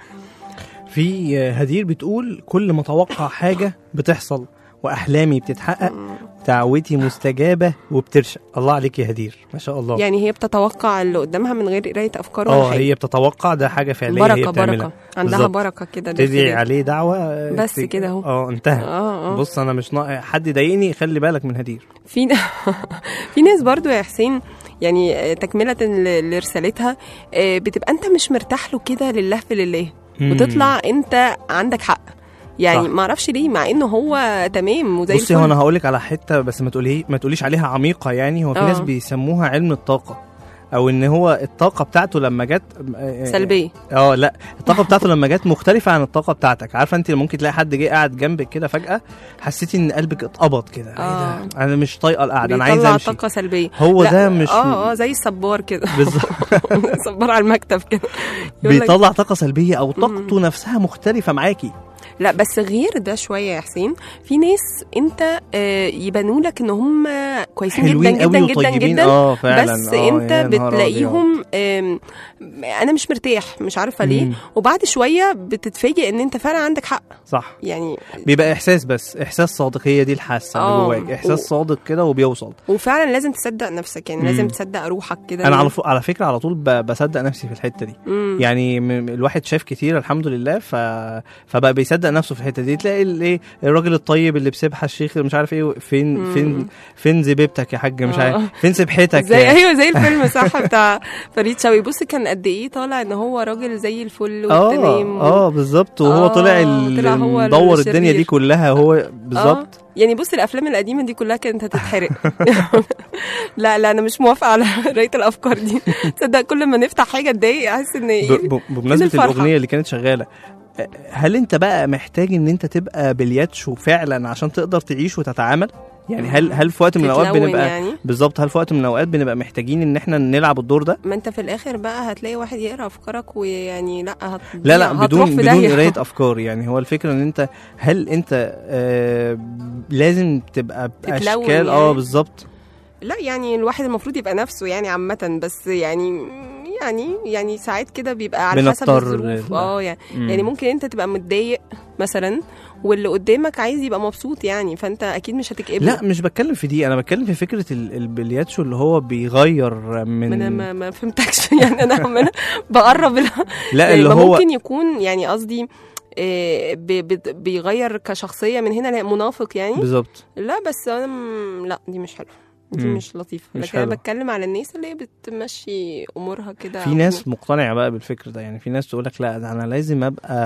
في هدير بتقول كل ما اتوقع حاجه بتحصل واحلامي بتتحقق دعوتي مستجابه وبترشق الله عليك يا هدير ما شاء الله يعني هي بتتوقع اللي قدامها من غير قرايه افكار ولا اه حاجه هي بتتوقع ده حاجه فعليه هي بركه بتعملها بركه عندها بالظبط. بركه كده تدعي داخلية. عليه دعوه بس تج- كده اهو. اه انتهى اه اه بص انا مش ناقص حد يضايقني خلي بالك من هدير في ن- في ناس برضو يا حسين يعني آه، تكملة ل- لرسالتها آه، بتبقى انت مش مرتاح له كده لله في لله مم. وتطلع انت عندك حق يعني صح. ما اعرفش ليه مع انه هو تمام وزي بصي هو الفل انا هقول لك على حته بس ما تقولي ما تقوليش عليها عميقه يعني هو في اه. ناس بيسموها علم الطاقه او ان هو الطاقه بتاعته لما جت آه، سلبيه اه لا الطاقه بتاعته لما جت مختلفه عن الطاقه بتاعتك عارفه انت ممكن تلاقي حد جه قاعد جنبك كده فجاه حسيتي ان قلبك اتقبض كده ايه اه. ده انا مش طايقه القعده انا عايز بيطلع امشي طاقه سلبيه هو لا، ده مش اه اه زي الصبار كده بالظبط صبار على المكتب كده يقول لك- بيطلع طاقه سلبيه او طاقته نفسها مختلفه معاكي لا بس غير ده شويه يا حسين في ناس انت آه، يبانوا لك ان هم كويسين جدا حلوين جدا قوي جدا وطيبين جدا اه فعلا بس آه، انت يا نهار بتلاقيهم آم، انا مش مرتاح مش عارفه ليه مم. وبعد شويه بتتفاجئ ان انت فعلا عندك حق أبيض. صح يعني بيبقى احساس بس احساس صادق هي دي الحاسه اللي آه. جواك احساس و- صادق كده وبيوصل وفعلا لازم تصدق نفسك يعني مم. لازم تصدق روحك كده انا على ف... على فكره على طول ب... بصدق نفسي في الحته دي مم. يعني م... الواحد شاف كتير الحمد لله ف... فبقى بيصدق نفسه في الحته دي تلاقي الايه الراجل الطيب اللي بسبحه الشيخ اللي مش عارف ايه فين مم. فين فين زبيبتك يا حاج مش آه. عارف فين سبحتك زي يا- ايوه زي الفيلم صح بتاع فريد شوقي بص كان قد ايه طالع ان هو راجل زي الفل اه والتمام اه بالظبط وهو آه، طلع ال- طلع هو مدور الدنيا الشرير. دي كلها هو بالظبط آه. يعني بص الافلام القديمه دي كلها كانت هتتحرق لا لا انا مش موافقه على قرايه الافكار دي تصدق كل ما نفتح حاجه اتضايق احس ان ايه ب... ب... بمناسبه الفرحة؟ الاغنيه اللي كانت شغاله أه، هل انت بقى محتاج ان انت تبقى بالياتشو فعلا عشان تقدر تعيش وتتعامل يعني هل هل في وقت من الاوقات تتلون بنبقى يعني بالظبط هل في وقت من الاوقات بنبقى محتاجين ان احنا نلعب الدور ده ما انت في الاخر بقى هتلاقي واحد يقرا افكارك ويعني لا هت... لا لا هتروح بدون في بدون داهية. قرايه افكار يعني هو الفكره ان انت هل انت آه لازم تبقى تتلون باشكال اه يعني. بالظبط لا يعني الواحد المفروض يبقى نفسه يعني عامه بس يعني يعني يعني ساعات كده بيبقى على حسب بنضطر الظروف لل- اه يعني مم. يعني ممكن انت تبقى متضايق مثلا واللي قدامك عايز يبقى مبسوط يعني فانت اكيد مش هتكئبه لا مش بتكلم في دي انا بتكلم في فكره ال- البلياتشو اللي هو بيغير من ما انا ما, ما فهمتكش يعني انا عماله بقرب ال- لا يعني اللي ما هو ممكن يكون يعني قصدي آه، بي- بي- بيغير كشخصيه من هنا لا منافق يعني بالظبط لا بس انا م- لا دي مش حلوه دي مم. مش لطيفه مش لكن انا حلوة. بتكلم على الناس اللي هي بتمشي امورها كده في ناس مقتنعه بقى بالفكر ده يعني في ناس تقول لك لا ده انا لازم ابقى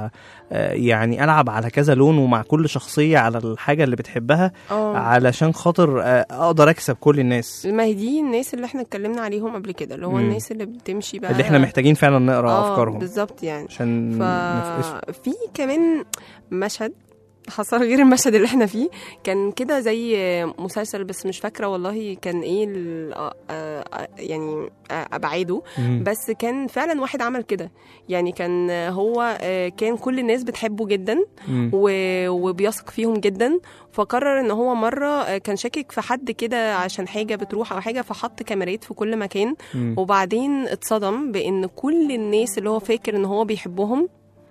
آه، يعني العب على كذا لون ومع كل شخصيه على الحاجه اللي بتحبها اه علشان خاطر آه، اقدر اكسب كل الناس ما هي دي الناس اللي احنا اتكلمنا عليهم قبل كده اللي هو مم. الناس اللي بتمشي بقى اللي احنا محتاجين فعلا نقرا اه افكارهم بالظبط يعني عشان نفقسهم ففي كمان مشهد حصل غير المشهد اللي احنا فيه كان كده زي مسلسل بس مش فاكره والله كان ايه ال- آه، آه، يعني آه، ابعاده مم. بس كان فعلا واحد عمل كده يعني كان هو آه، كان كل الناس بتحبه جدا مم. و- وبيثق فيهم جدا فقرر ان هو مره آه، كان شاكك في حد كده عشان حاجه بتروح او حاجه فحط كاميرات في كل مكان مم. وبعدين اتصدم بان كل الناس اللي هو فاكر ان هو بيحبهم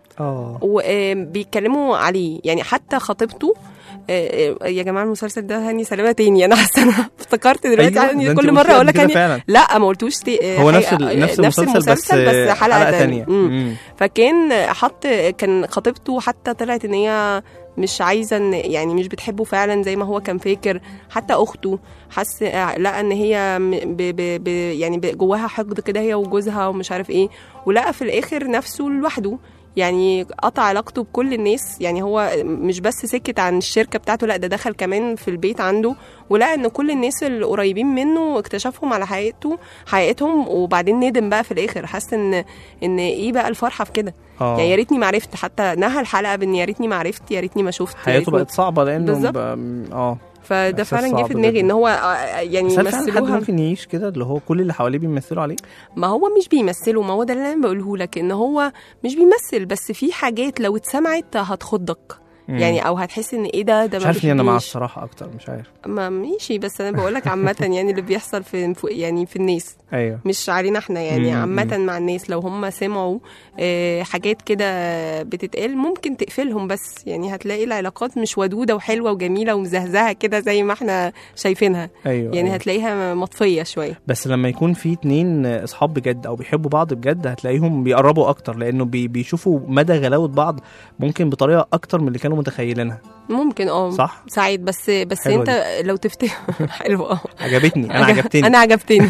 اه وبيتكلموا عليه يعني حتى خطيبته آه، آه، يا جماعه المسلسل ده هاني سلامه تاني انا حاسه انا افتكرت دلوقتي أيوة، هاني ده أنت كل قلتيه مره اقول قبل لك كده هاني فعلا. لا ما قلتوش تي... هو حقيقة- نفس ال- نفس المسلسل بس بس حلقه, حلقه تانية, تانية مم. مم. فكان حط كان خطيبته حتى طلعت ان هي مش عايزه ان يعني مش بتحبه فعلا زي ما هو كان فاكر حتى اخته حس لقى ان هي م- ب ب ب يعني ب- جواها حقد كده هي وجوزها ومش عارف ايه ولقى في الاخر نفسه لوحده يعني قطع علاقته بكل الناس يعني هو مش بس سكت عن الشركه بتاعته لا ده دخل كمان في البيت عنده ولقى ان كل الناس القريبين منه اكتشفهم على حقيقته حقيقتهم وبعدين ندم بقى في الاخر حس ان ان ايه بقى الفرحه في كده اه يعني يا ريتني ما عرفت حتى نهى الحلقه بان يا ريتني ما عرفت يا ريتني ما شفت يا حياته ريتني- بقت صعبه لانه بالظبط. بقى- اه فده إحساس فعلا جه صعب في دماغي جدا. ان هو آه، يعني بس هل فعلا حد مثلوها ممكن يعيش كده اللي هو كل اللي حواليه بيمثلوا عليه ما هو مش بيمثلوا ما هو ده اللي انا بقوله لك ان هو مش بيمثل بس في حاجات لو اتسمعت هتخضك مم. يعني او هتحس ان ايه ده ده مش ما عارف ليه انا مع بيحبنيش. الصراحه اكتر مش عارف ما ماشي بس انا بقول لك عامه يعني اللي بيحصل في في- يعني في الناس ايوه مش علينا احنا يعني مم، عامة مع الناس لو هم سمعوا آه، حاجات كده بتتقال ممكن تقفلهم بس يعني هتلاقي العلاقات مش ودودة وحلوة وجميلة ومزهزهة كده زي ما احنا شايفينها ايوه يعني أيوة. هتلاقيها مطفية شوية بس لما يكون في اتنين اصحاب بجد او بيحبوا بعض بجد هتلاقيهم بيقربوا اكتر لانه بي بيشوفوا مدى غلاوه بعض ممكن بطريقه اكتر من اللي كانوا متخيلينها ممكن اه صح ساعات بس بس حلوة انت لو تفتكر حلو اه عجبتني انا عجب- عجبتني انا عجبتني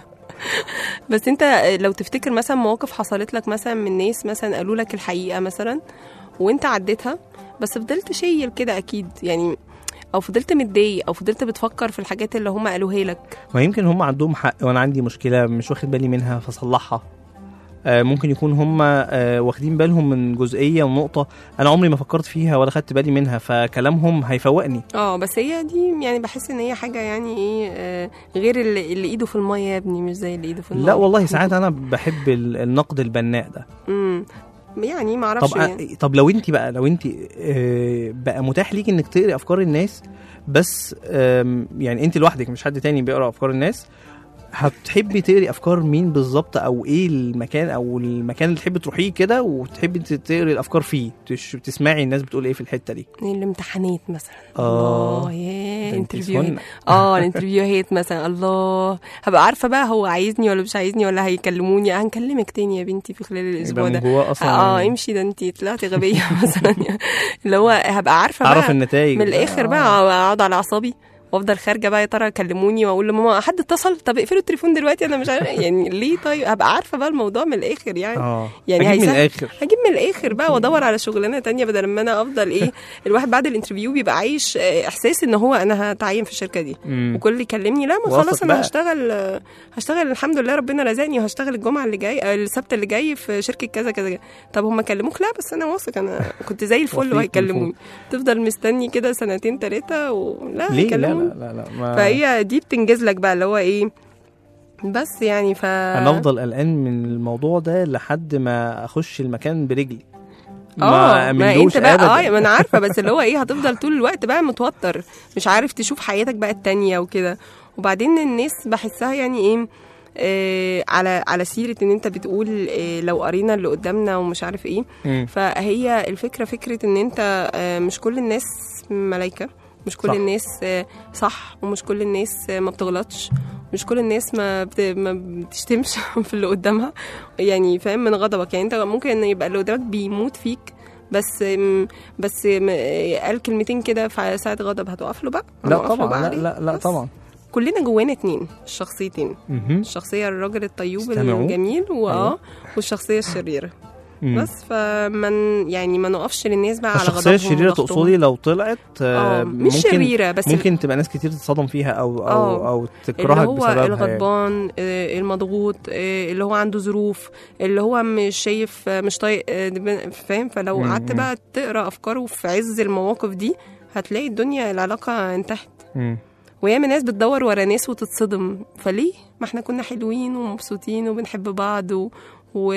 بس انت لو تفتكر مثلا مواقف حصلت لك مثلا من ناس مثلا قالوا لك الحقيقه مثلا وانت عديتها بس فضلت شايل كده اكيد يعني او فضلت متضايق او فضلت بتفكر في الحاجات اللي هم قالوها لك ما يمكن هم عندهم حق وانا عندي مشكله مش واخد بالي منها فصلحها آه ممكن يكون هم آه واخدين بالهم من جزئيه ونقطه انا عمري ما فكرت فيها ولا خدت بالي منها فكلامهم هيفوقني اه بس هي دي يعني بحس ان هي حاجه يعني ايه آه غير اللي, اللي ايده في الميه يا ابني مش زي اللي ايده في النار لا والله ساعات انا بحب ال- النقد البناء ده امم يعني ما اعرفش طب يعني. طب لو انت بقى لو انت آه، بقى متاح ليك انك تقري افكار الناس بس آم، يعني انت لوحدك مش حد تاني بيقرا افكار الناس هتحبي تقري افكار مين بالظبط او ايه المكان او المكان اللي تحبي تروحيه كده وتحبي ت- تقري الافكار فيه تش- تسمعي الناس بتقول ايه في الحته دي الامتحانات مثلا آه، الله ياه ده انت انترفيوهات سخنة. اه الانترفيوهات مثلا الله هبقى عارفه بقى هو عايزني ولا مش عايزني ولا هيكلموني هنكلمك تاني يا بنتي في خلال الاسبوع يبقى من ده جواه اصلا اه امشي ده انت طلعتي غبيه مثلا اللي هو هبقى عارفه اعرف بقى النتائج من الاخر بقى اقعد على اعصابي وافضل خارجه بقى يا ترى كلموني واقول لماما حد اتصل طب اقفلوا التليفون دلوقتي انا مش عارفه يعني ليه طيب هبقى عارفه بقى الموضوع من الاخر يعني اه يعني يعني من هيسهل- الاخر هجيب من الاخر بقى وادور على شغلانه تانية بدل ما انا افضل ايه الواحد بعد الانترفيو بيبقى عايش آه، احساس ان هو انا هتعين في الشركه دي مم. وكل اللي يكلمني لا ما واثق خلاص انا بقى. هشتغل آه، هشتغل الحمد لله ربنا رزقني وهشتغل الجمعه اللي جاي آه، السبت اللي جاي في شركه كذا كذا كذا. طب هم كلموك لا بس انا واثق انا كنت زي الفل وثيق وهيكلموني تفضل مستني كده سنتين ثلاثه ولا ليه لا هيكلموني لا لا, لا ما فهي دي بتنجز لك بقى اللي هو ايه بس يعني ف انا افضل قلقان من الموضوع ده لحد ما اخش المكان برجلي اه ما أمنلوش انت بقى أبداً. اه ما انا عارفه بس اللي هو ايه هتفضل طول الوقت بقى متوتر مش عارف تشوف حياتك بقى التانية وكده وبعدين الناس بحسها يعني ايه آه على على سيره ان انت بتقول آه لو قرينا اللي قدامنا ومش عارف ايه مم. فهي الفكره فكره ان انت آه مش كل الناس ملايكه مش كل صح. صح. الناس آه، صح ومش كل الناس آه، ما بتغلطش مش كل الناس ما, بت... ما بتشتمش في اللي قدامها يعني فاهم من غضبك يعني انت ممكن ان يبقى اللي قدامك بيموت فيك بس م- بس م- قال كلمتين كده في ساعة غضب هتقف له بقى لا هنقف له طبعا بقى لا عليه. لا, لا بس. طبعا كلنا جوانا اتنين الشخصيتين مهم. الشخصية الراجل الطيوب استمعوا. الجميل واه أيوة. والشخصية الشريرة مم. بس فمن يعني ما نقفش للناس بقى على الشخصيه غضبهم الشريره وضغطهم. تقصدي لو طلعت آه، اه مش ممكن شريرة بس ممكن تبقى ناس كتير تتصدم فيها او او آه. او اللي تكرهك هو بسببها يعني. الغضبان آه، المضغوط آه، اللي هو عنده ظروف اللي هو مش شايف آه، مش طايق آه، دب- فاهم فلو مم، قعدت مم. بقى تقرا افكاره في عز المواقف دي هتلاقي الدنيا العلاقه انتهت مم. وياما ناس بتدور ورا ناس وتتصدم فليه ما احنا كنا حلوين ومبسوطين وبنحب بعض و... و...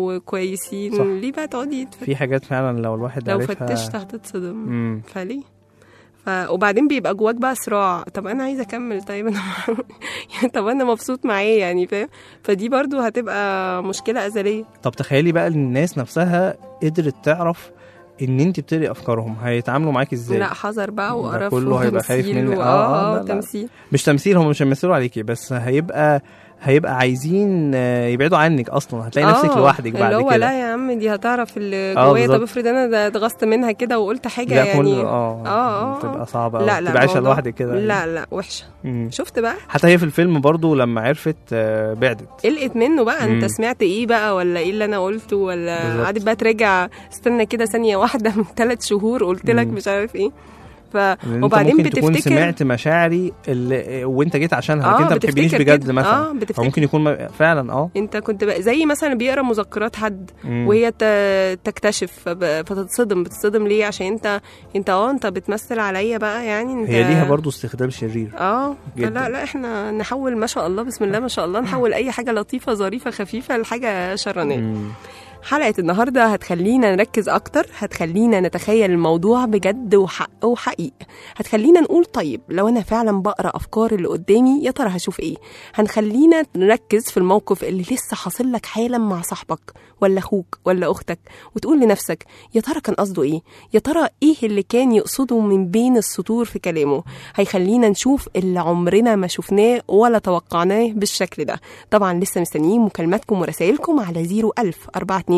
وكويسين صح. ليه بقى تقعدي تف... في حاجات فعلا لو الواحد لو عرفها فتشت هتتصدم مم. فليه ف... وبعدين بيبقى جواك بقى صراع طب انا عايزه اكمل طيب انا يعني طب انا مبسوط معاه يعني فاهم فدي برضو هتبقى مشكله ازليه طب تخيلي بقى ان الناس نفسها قدرت تعرف ان انت بتقري افكارهم هيتعاملوا معاكي ازاي لا حذر بقى ده وقرف كله هيبقى خايف وتمثيل منك. و- آه، آه، اه لا، اه لا. تمثيل مش تمثيل هم مش هيمثلوا عليكي بس هيبقى هيبقى عايزين آه، يبعدوا عنك اصلا هتلاقي نفسك آه، لوحدك بعد اللي هو كده لا يا عم دي هتعرف اللي آه، جوايا طب بالظبط. افرض انا ده اتغصت منها كده وقلت حاجه لا يعني كل اه اه اه تبقى صعبه لا لا لا تبقى عايشه موضوع- لوحدك كده لا لا وحشه مم. شفت بقى حتى هي في الفيلم برضو لما عرفت آه، بعدت قلقت منه بقى انت مم. سمعت ايه بقى ولا ايه اللي انا قلته ولا بالظبط. قعدت بقى تراجع استنى كده ثانيه واحده من ثلاث شهور قلت لك مم. مش عارف ايه ف لأن انت وبعدين ممكن تكون بتفتكر سمعت مشاعري اللي وانت جيت عشانها آه، لكن انت ما بتحبنيش بتفتكر بجد كده. مثلا آه، بتفتكر. او ممكن يكون ما- فعلا اه انت كنت بقى زي مثلا بيقرا مذكرات حد مم. وهي ت- تكتشف فب- فتتصدم بتتصدم ليه عشان انت انت اه انت بتمثل عليا بقى يعني انت هي ليها برضو استخدام شرير اه جداً. لا لا احنا نحول ما شاء الله بسم الله ما شاء الله نحول اي حاجه لطيفه ظريفه خفيفه لحاجه شرانيه مم. حلقة النهاردة هتخلينا نركز أكتر هتخلينا نتخيل الموضوع بجد وحق وحقيقة هتخلينا نقول طيب لو أنا فعلا بقرأ أفكار اللي قدامي يا ترى هشوف إيه هنخلينا نركز في الموقف اللي لسه حاصل لك حالا مع صاحبك ولا أخوك ولا أختك وتقول لنفسك يا ترى كان قصده إيه يا ترى إيه اللي كان يقصده من بين السطور في كلامه هيخلينا نشوف اللي عمرنا ما شفناه ولا توقعناه بالشكل ده طبعا لسه مستنيين مكالماتكم ورسائلكم على 01000 427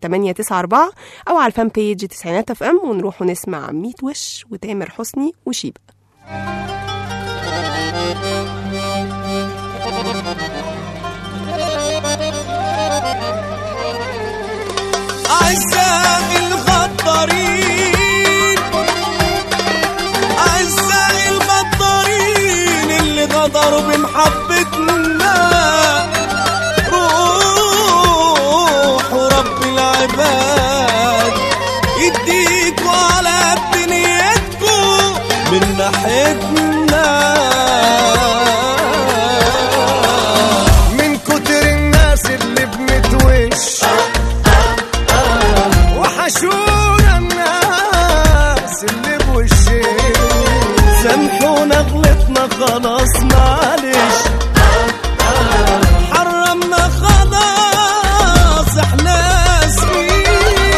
894 او على الفان بيج تسعينات اف ام ونروح نسمع ميت وش وتامر حسني وشيبه أعزائي الغدارين أعزائي الغدارين اللي غدروا بمحبتنا روحوا رب العباد يديكوا على دنيتكوا من ناحيتنا من كتر الناس اللي بنتوش وحشونا الناس اللي بوشين سامحونا غلطنا خلاص معلش حرمنا خلاص احنا اسفين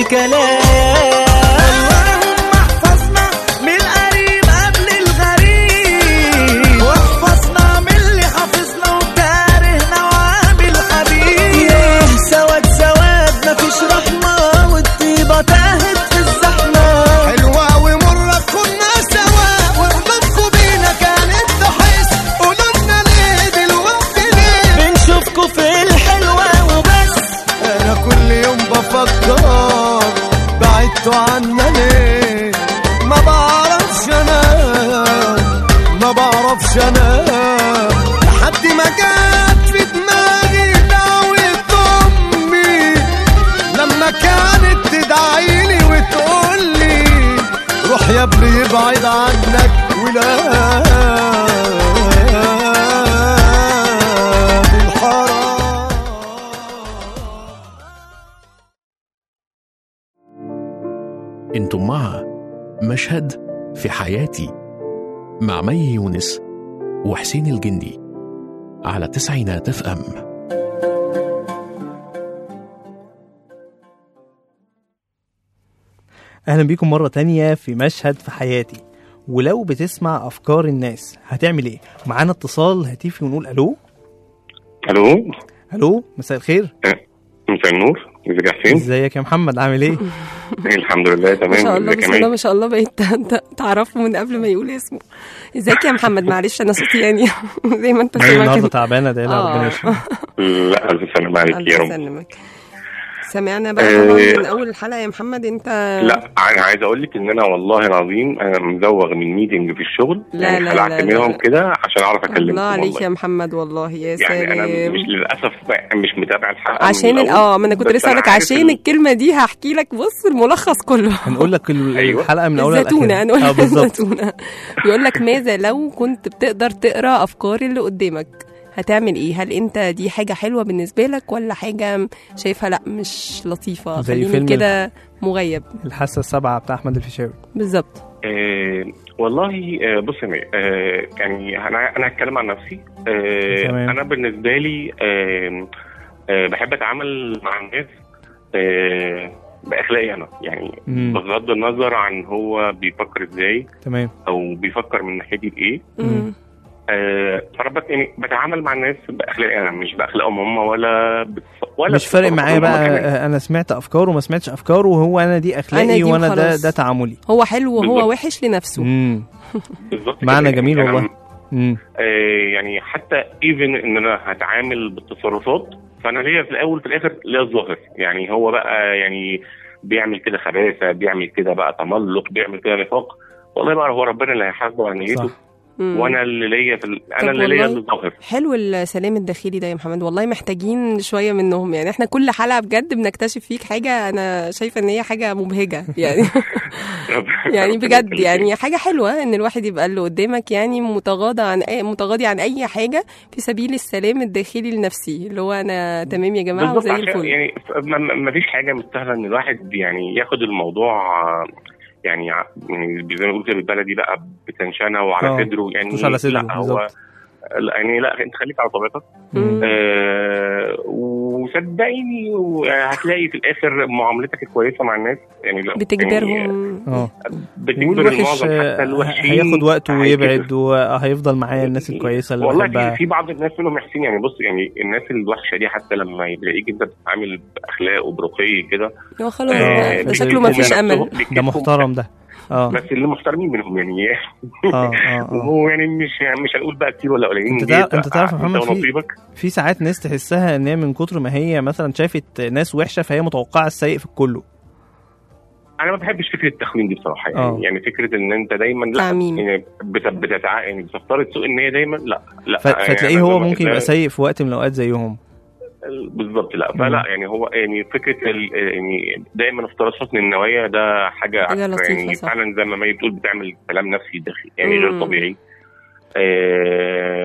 الكلام اللهم احفظنا من القريب قبل الغريب واحفظنا من اللي حافظنا وكارهنا وعامل حبيب ياه سواد سواد مفيش رحمة والطيبة تاهت في الزحمة حلوة ومرة كنا سوا وقلوبكوا بينا كانت تحس قلوبنا ليه دلوقتي ليه بنشوفكوا في الحلوة وبس انا كل يوم بفكر بعدتوا عنا ليه ما بعرفش انا ما بعرفش انا لحد ما جت في دماغي دعوة امي لما كانت تدعيلي وتقولي روح يا ابني يبعد عنك ولا الحرام انتم مع مشهد في حياتي مع مي يونس وحسين الجندي على تسعينات اف ام اهلا بيكم مرة تانية في مشهد في حياتي ولو بتسمع افكار الناس هتعمل ايه معانا اتصال هاتفي ونقول الو الو الو مساء الخير مساء النور ازيك يا حسين ازيك يا محمد عامل ايه الحمد لله تمام ما شاء الله ازيك يا بسم الله مي؟ ما شاء الله بقيت ت- ت- تعرفه من قبل ما يقول اسمه ازيك يا محمد معلش انا صوتي يعني زي ما انت مي سامع النهارده كده تعبانه ده لا آه. ربنا يشفيها لا الف سلامة عليك يا الله رب يسلمك سمعنا بقى طبعا آه. من اول الحلقه يا محمد انت لا انا عايز اقول لك ان انا والله العظيم انا مزوغ من ميتنج في الشغل لا، يعني لا، خلعت لا، لا، منهم لا. كده عشان اعرف اكلمكم الله عليك والله. يا محمد والله يا يعني انا سلام مش للاسف مش متابع الحلقه من عشان ال- الأول، اه ما انا كنت بس لسه أنا لك عارف عشان ال- الكلمه دي هحكي لك بص الملخص كله هنقول لك ال- أيوة. الحلقه من اولها الزتونه لاخرها هنقول اه بالظبط الزتونه بيقول لك ماذا لو كنت بتقدر تقرا افكار اللي قدامك هتعمل ايه هل انت دي حاجه حلوه بالنسبه لك ولا حاجه شايفها لا مش لطيفه زي خليني فيلم كده مغيب الحاسه السابعه بتاع احمد الفيشاوي بالظبط آه والله آه بص يا مي آه يعني انا انا هتكلم عن نفسي آه تمام. انا بالنسبه لي آه آه بحب اتعامل مع الناس آه باخلاقي انا يعني مم. بغض النظر عن هو بيفكر ازاي تمام او بيفكر من ناحيتي بايه مم. آه فانا بت- يعني بتعامل مع الناس باخلاقي انا مش باخلاقهم هم ولا بتص... ولا مش فارق معايا بتصرفاتهم بقى هم كمان. آه، انا سمعت افكاره وما سمعتش افكاره وهو انا دي أنا اخلاقي دي وانا ده وخلاص. ده تعاملي هو حلو وهو بالظبط. وحش لنفسه امم بالظبط معنى كده. جميل يعني أنا والله امم آه، يعني حتى ايفن ان انا هتعامل بالتصرفات فانا ليا في الاول في الاخر ليا الظاهر يعني هو بقى يعني بيعمل كده خباثه بيعمل كده بقى تملق بيعمل كده نفاق والله بقى هو ربنا اللي هيحاسبه على نيته صح مم. وانا اللي ليا في ال- طب انا اللي ليا والله الظاهر حلو السلام الداخلي ده يا محمد والله محتاجين شويه منهم يعني احنا كل حلقه بجد بنكتشف فيك حاجه انا شايفه ان هي حاجه مبهجه يعني يعني بجد يعني حاجه حلوه ان الواحد يبقى اللي قدامك يعني متغاضى عن أي متغاضي عن اي حاجه في سبيل السلام الداخلي النفسي اللي هو انا تمام يا جماعه بالظبط وزي عشان الفل يعني ما- ما ما فيش حاجه مستاهله ان الواحد يعني ياخد الموضوع آه، يعني ع- يعني زي ما بيقولوا كده بالبلدي بقى بتنشنه آه، وعلى صدره يعني تدوس على صدره، لا هو بالظبط. لا يعني لا انت خليك على طبيعتك مم. آه وصدقيني هتلاقي في الاخر معاملتك الكويسه مع الناس يعني لا يعني بتجبرهم اه بتجبر والوحش المعظم آه، حتى الوحشين هياخد وقته هيكبر. ويبعد وهيفضل معايا الناس الكويسه اللي والله بحبها في, في بعض الناس منهم محسين يعني بص يعني الناس الوحشه دي حتى لما يلاقيك انت بتتعامل باخلاق وبرقي كده هو خلاص آه، ده شكله ما فيش بيكتبوا امل نفسهم- ده محترم ده اه بس اللي محترمين منهم يعني اه اه اه وهو يعني مش مش هنقول بقى كتير ولا قليلين انت دي تعرف- انت تعرف يا انت محمد في- ونصيبك في ساعات ناس تحسها ان هي من كتر ما هي مثلا شافت ناس وحشه فهي متوقعه السيء في الكله انا ما بحبش فكره التخمين دي بصراحه يعني آه. يعني فكره ان انت دايما لا تعميم. يعني بت- بتتع... يعني بتفترض سوء النيه دايما لا لا ف- يعني فتلاقيه أنا هو زي ما ممكن كده- يبقى سيء في وقت من الاوقات زيهم بالظبط لا مم. فلا يعني هو يعني فكره ال... يعني دايما افتراض حسن النوايا ده حاجه, حاجة لطيفة، يعني صح. فعلا زي ما ما بتقول بتعمل كلام نفسي داخلي يعني مم. غير طبيعي آه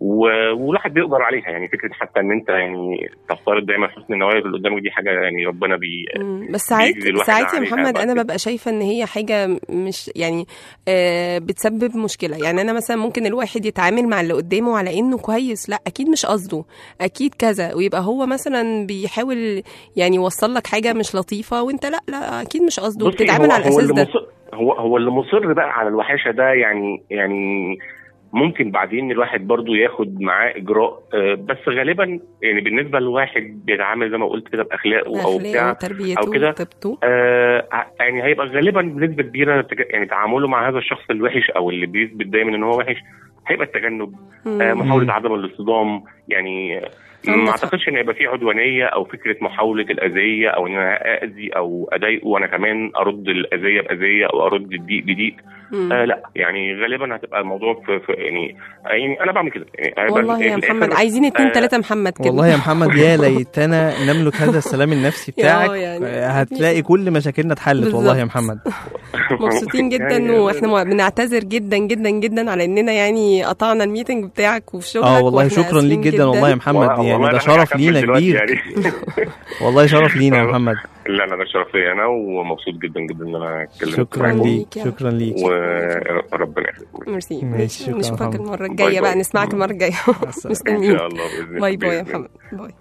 و- والواحد بيقدر عليها يعني فكره حتى ان انت يعني تفترض دايما حسن النوايا اللي قدامك دي حاجه يعني ربنا بي مم. بس ساعات بيجزي الواحد ساعات يا عليها محمد بعد انا كده. ببقى شايفه ان هي حاجه مش يعني آه بتسبب مشكله يعني انا مثلا ممكن الواحد يتعامل مع اللي قدامه على انه كويس لا اكيد مش قصده اكيد كذا ويبقى هو مثلا بيحاول يعني يوصل لك حاجه مش لطيفه وانت لا لا اكيد مش قصده بصي، بتتعامل هو- على هو الاساس اللي ده مصر هو هو اللي مصر بقى على الوحاشه ده يعني يعني ممكن بعدين الواحد برضو ياخد معاه اجراء آه، بس غالبا يعني بالنسبه لواحد بيتعامل زي ما قلت كده باخلاقه او اخلاقه بتاع وتربيته او كده وطيبته آه يعني هيبقى غالبا بنسبه كبيره تج- يعني تعامله مع هذا الشخص الوحش او اللي بيثبت دايما ان هو وحش هيبقى التجنب آه مم. محاوله عدم الاصطدام يعني آه، عندك ما حق. اعتقدش ان يبقى في عدوانيه او فكره محاوله الاذيه او ان انا اذي او اضايقه وانا كمان ارد الاذيه باذيه او ارد الضيق بضيق مم. آه لا يعني غالبا هتبقى الموضوع في, في يعني يعني انا بعمل كده يعني هيبقى والله في يا الآخر، محمد عايزين اتنين آه، تلاته محمد كده والله يا محمد يا ليتنا نملك هذا السلام النفسي يا بتاعك يعني. هتلاقي كل مشاكلنا اتحلت والله يا بالظبط. محمد مبسوطين جدا يعني- واحنا مع- بنعتذر جدا جدا جدا على اننا يعني قطعنا الميتنج بتاعك وفي شغلك اه والله وإحنا شكرا ليك آسفين جدا والله يا محمد والله يعني ده أنا شرف هكمل لينا دلوقتي كبير يعني. والله شرف لينا يا محمد لا لا ده شرف لي انا ومبسوط جدا جدا ان انا اتكلمت شكرا معاكم. ليك ليك يا شكرا ليك وربنا يخليك ميرسي ماشي، ماشي شكرا نشوفك محمد. المره باي الجايه بقى باي. نسمعك المره الجايه السلامة. ان مستنيين شاء الله باذن باي باي يا بإذن الله. محمد باي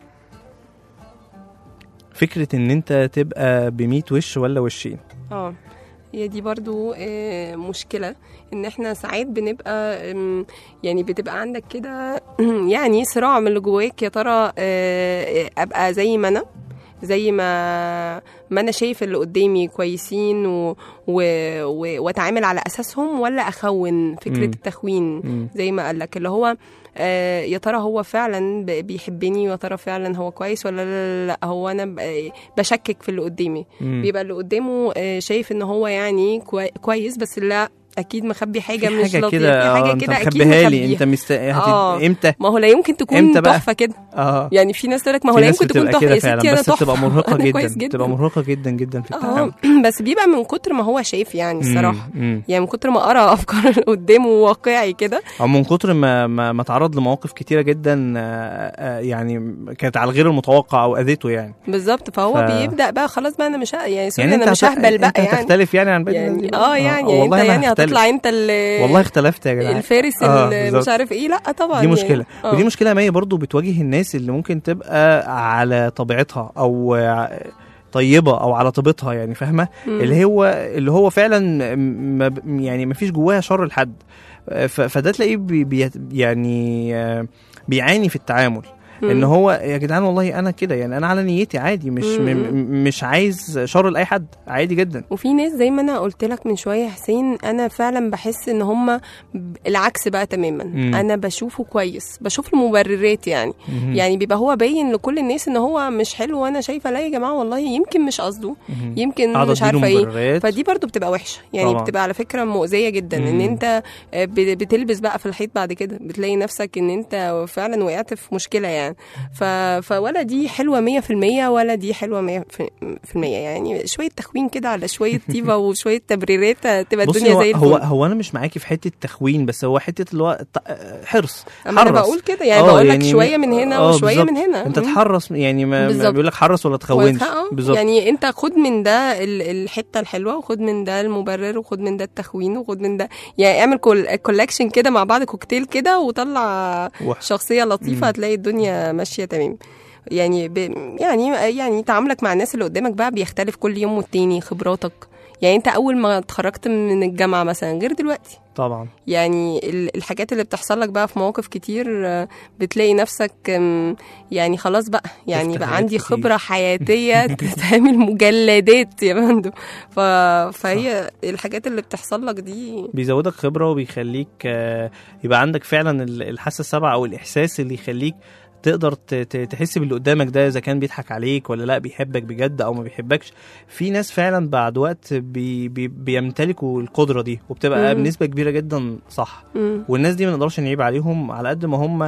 فكرة ان انت تبقى بميت وش ولا وشين اه هي دي برضو آه، مشكلة ان احنا ساعات بنبقى آم، يعني بتبقى عندك كده يعني صراع من اللي جواك يا ترى آه، ابقى زي ما انا زي ما ما انا شايف اللي قدامي كويسين و... و... و... واتعامل على اساسهم ولا اخون فكره مم. التخوين مم. زي ما قال لك اللي هو آه يا ترى هو فعلا ب- بيحبني ويا ترى فعلا هو كويس ولا لا, لا, لا هو انا ب- بشكك في اللي قدامي مم. بيبقى اللي قدامه آه، شايف ان هو يعني كوي- كويس بس لا اكيد مخبي حاجه في مش حاجة لطيفه كده في اه حاجه انت كده اكيد مخبيها لي مخبيها انت مست... هت... آه. امتى ما هو لا يمكن تكون امتى بقى؟ تحفه كده اه يعني في ناس تقول لك ما هو في لا ناس يمكن تكون بتبقى تحفه كده يا ستي فعلا انا بس بتبقى تحفه مرهقة أنا كويس جدا جدا بتبقى مرهقة جدا جدا في اه التعامل بس بيبقى من كتر ما هو شايف يعني الصراحه مم. مم. يعني من كتر ما قرا افكار اللي قدامه واقعي كده او من كتر ما ما, ما تعرض لمواقف كتيره جدا آه، آه، يعني كانت على غير المتوقع او اذيته يعني بالظبط فهو ف- بيبدا بقى خلاص بقى انا مش ه- يعني سوري يعني انا انت مش هت- ههبل بقى انت يعني هتختلف يعني عن باقي الناس دي يعني بقى؟ اه يعني, يعني انت والله أنا يعني هختلف. هتطلع انت اللي والله اختلفت يا جدعان الفارس آه، اللي بالظبط. مش عارف ايه لا طبعا دي يعني. مشكله آه. ودي مشكله ما هي برضو بتواجه الناس اللي ممكن تبقى على طبيعتها او ع- طيبه او على طيبتها يعني فاهمه مم. اللي هو اللي هو فعلا ما ب- يعني ما فيش جواها شر لحد ف- فده تلاقيه بي بي يعني آه، بيعاني في التعامل مم. ان هو يا جدعان والله انا كده يعني انا على نيتي عادي مش م مم. مش عايز شر لاي حد عادي جدا وفي ناس زي ما انا قلت لك من شويه يا حسين انا فعلا بحس ان هم العكس بقى تماما مم. انا بشوفه كويس بشوف المبررات يعني مهم. يعني بيبقى هو باين لكل الناس ان هو مش حلو وانا شايفه لا يا جماعه والله يمكن مش قصده مهم. يمكن قاعدة مش اديله عارفه ايه مبررات. فدي برضو بتبقى وحشه يعني طبعاً. بتبقى على فكره مؤذيه جدا ان مم. انت آه، ب- بتلبس بقى في الحيط بعد كده بتلاقي نفسك ان انت فعلا وقعت في مشكله يعني ف... فولا دي حلوه 100% ولا دي حلوه 100% يعني شويه تخوين كده على شويه طيبه وشويه تبريرات تبقى بصي الدنيا هو, زي الفل هو هو انا مش معاكي في حته تخوين بس هو حته اللي هو ت- حرص اما انا حرص. بقول كده يعني آه، بقول لك يعني شويه من هنا آه، وشويه بالظبط. من هنا انت مم. تحرص يعني ما ما بالظبط. بيقول لك حرص ولا تخونش وتح- آه، بالظبط يعني انت خد من ده ال- الحته الحلوه وخد من ده المبرر وخد من ده التخوين وخد من ده يعني اعمل كل كولكشن كده مع بعض كوكتيل كده وطلع وح- شخصيه لطيفه مم. هتلاقي الدنيا ماشيه تمام يعني ب... يعني يعني تعاملك مع الناس اللي قدامك بقى بيختلف كل يوم والتاني خبراتك يعني انت اول ما اتخرجت من الجامعه مثلا غير دلوقتي طبعا يعني ال- الحاجات اللي بتحصل لك بقى في مواقف كتير آه، بتلاقي نفسك آم، يعني خلاص بقى يعني شفت بقى حاجات عندي كتير. خبرة حياتية تتعمل مجلدات يا مندو ف... فهي الحاجات اللي بتحصل لك دي بيزودك خبره وبيخليك آه، يبقى عندك فعلا ال- الحاسه السابعه او الاحساس اللي يخليك تقدر ت- ت- تحس باللي قدامك ده اذا كان بيضحك عليك ولا لا بيحبك بجد او ما بيحبكش في ناس فعلا بعد وقت بي بي بيمتلكوا القدره دي وبتبقى مم. بنسبه كبيره جدا صح مم. والناس دي ما نقدرش نعيب عليهم على قد ما هم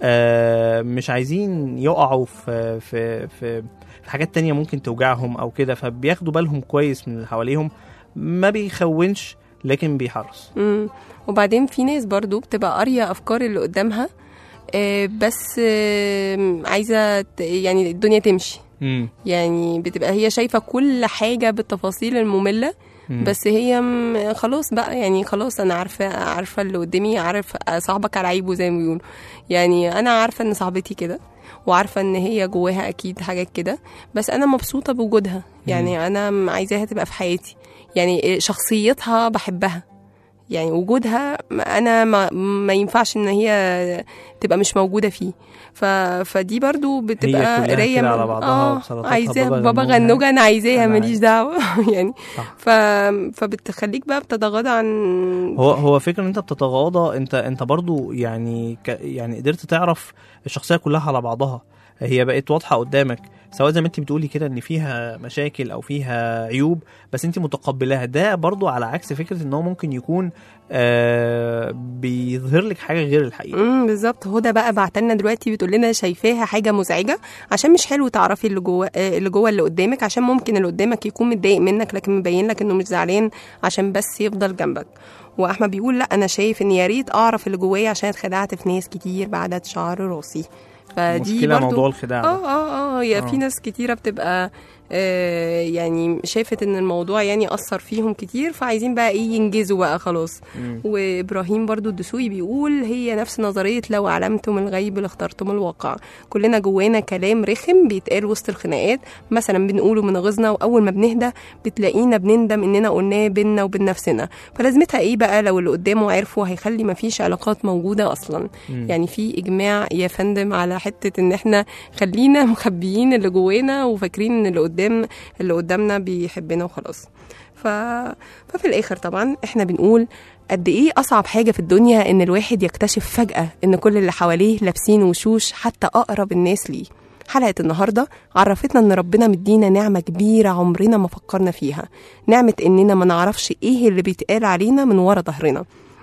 آه، مش عايزين يقعوا في في في في حاجات تانية ممكن توجعهم او كده فبياخدوا بالهم كويس من اللي حواليهم ما بيخونش لكن بيحرص مم. وبعدين في ناس برضو بتبقى قارية أفكار اللي قدامها آه، بس آه، عايزه ت- يعني الدنيا تمشي مم. يعني بتبقى هي شايفه كل حاجه بالتفاصيل الممله مم. بس هي م- خلاص بقى يعني خلاص انا عارفه عارفه اللي قدامي عارف صاحبك على عيبه زي ما بيقولوا يعني انا عارفه ان صاحبتي كده وعارفه ان هي جواها اكيد حاجات كده بس انا مبسوطه بوجودها يعني انا م- عايزاها تبقى في حياتي يعني شخصيتها بحبها يعني وجودها م- انا ما, ما ينفعش ان هي تبقى مش موجوده فيه ف... فدي برضو بتبقى كلها قرايه كده من- على بعضها اه وبسلطاتها عايزاها بابا بابا غنوجة. غنوجه انا عايزاها أنا ماليش عايز. دعوه يعني صح. ف... فبتخليك بقى بتتغاضى عن هو هو فكرة ان انت بتتغاضى انت انت برضو يعني ك يعني قدرت تعرف الشخصيه كلها على بعضها هي بقت واضحه قدامك سواء زي ما انت بتقولي كده ان فيها مشاكل او فيها عيوب بس انت متقبلاها ده برضو على عكس فكره ان هو ممكن يكون آه بيظهر لك حاجه غير الحقيقه امم بالظبط هدى بقى بعتلنا دلوقتي بتقول لنا شايفاها حاجه مزعجه عشان مش حلو تعرفي اللي جوه آه، اللي جوه اللي قدامك عشان ممكن اللي قدامك يكون متضايق منك لكن مبين لك انه مش زعلان عشان بس يفضل جنبك واحمد بيقول لا انا شايف ان يا ريت اعرف اللي جوايا عشان اتخدعت في ناس كتير بعدد شعر راسي فدي مشكله برضو موضوع الخداع ده اه اه اه هي آه. في ناس كتيره بتبقى آه يعني شافت ان الموضوع يعني اثر فيهم كتير فعايزين بقى ايه ينجزوا بقى خلاص مم. وابراهيم برضو الدسوقي بيقول هي نفس نظريه لو علمتم الغيب لاخترتم الواقع كلنا جوانا كلام رخم بيتقال وسط الخناقات مثلا بنقوله من غيظنا واول ما بنهدى بتلاقينا بنندم اننا قلناه بينا وبين نفسنا فلازمتها ايه بقى لو اللي قدامه عرفه هيخلي مفيش علاقات موجوده اصلا مم. يعني في اجماع يا فندم على حته ان احنا خلينا مخبيين اللي جوانا وفاكرين ان اللي قدام اللي قدامنا بيحبنا وخلاص ف... ففي الاخر طبعا احنا بنقول قد ايه اصعب حاجه في الدنيا ان الواحد يكتشف فجاه ان كل اللي حواليه لابسين وشوش حتى اقرب الناس ليه حلقة النهاردة عرفتنا إن ربنا مدينا نعمة كبيرة عمرنا ما فكرنا فيها نعمة إننا ما نعرفش إيه اللي بيتقال علينا من ورا ظهرنا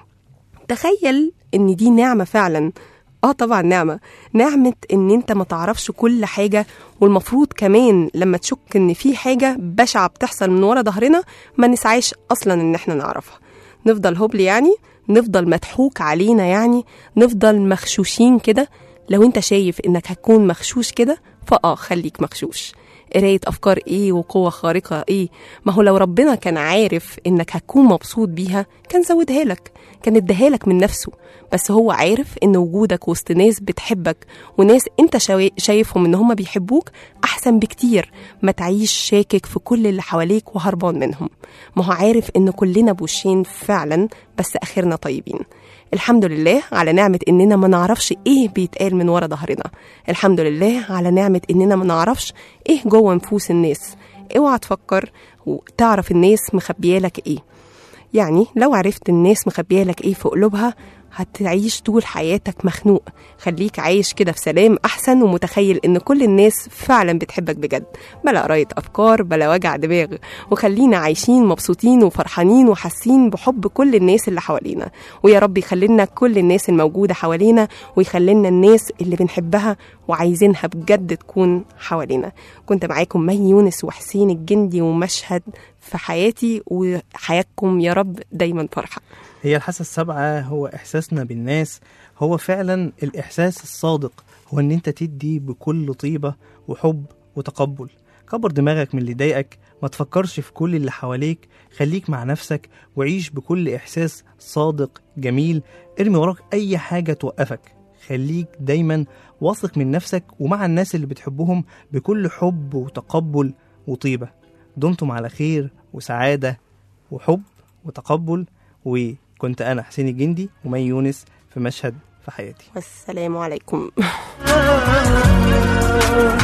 تخيل ان دي نعمه فعلا اه طبعا نعمه نعمه ان انت ما تعرفش كل حاجه والمفروض كمان لما تشك ان في حاجه بشعه بتحصل من ورا ظهرنا ما نسعاش اصلا ان احنا نعرفها نفضل هبل يعني نفضل مضحوك علينا يعني نفضل مخشوشين كده لو انت شايف انك هتكون مخشوش كده فاه خليك مخشوش قراية أفكار إيه وقوة خارقة إيه ما هو لو ربنا كان عارف إنك هتكون مبسوط بيها كان زودها لك كان اداها لك من نفسه بس هو عارف إن وجودك وسط ناس بتحبك وناس أنت شاي- شايفهم إن هم بيحبوك أحسن بكتير ما تعيش شاكك في كل اللي حواليك وهربان منهم ما هو عارف إن كلنا بوشين فعلا بس آخرنا طيبين الحمد لله على نعمة إننا ما نعرفش إيه بيتقال من ورا ظهرنا الحمد لله على نعمة إننا ما نعرفش إيه جوه نفوس الناس اوعى تفكر وتعرف الناس مخبيالك إيه يعني لو عرفت الناس مخبيالك إيه في قلوبها هتعيش طول حياتك مخنوق خليك عايش كده في سلام أحسن ومتخيل إن كل الناس فعلا بتحبك بجد بلا قراية أفكار بلا وجع دماغ وخلينا عايشين مبسوطين وفرحانين وحاسين بحب كل الناس اللي حوالينا ويا رب يخلينا كل الناس الموجودة حوالينا ويخلينا الناس اللي بنحبها وعايزينها بجد تكون حوالينا كنت معاكم مي يونس وحسين الجندي ومشهد في حياتي وحياتكم يا رب دايما فرحة هي الحاسة السابعة هو إحساسنا بالناس هو فعلا الإحساس الصادق هو إن أنت تدي بكل طيبة وحب وتقبل كبر دماغك من اللي ضايقك ما تفكرش في كل اللي حواليك خليك مع نفسك وعيش بكل إحساس صادق جميل ارمي وراك أي حاجة توقفك خليك دايما واثق من نفسك ومع الناس اللي بتحبهم بكل حب وتقبل وطيبة دمتم على خير وسعادة وحب وتقبل وكنت أنا حسين الجندي ومي يونس في مشهد في حياتي والسلام عليكم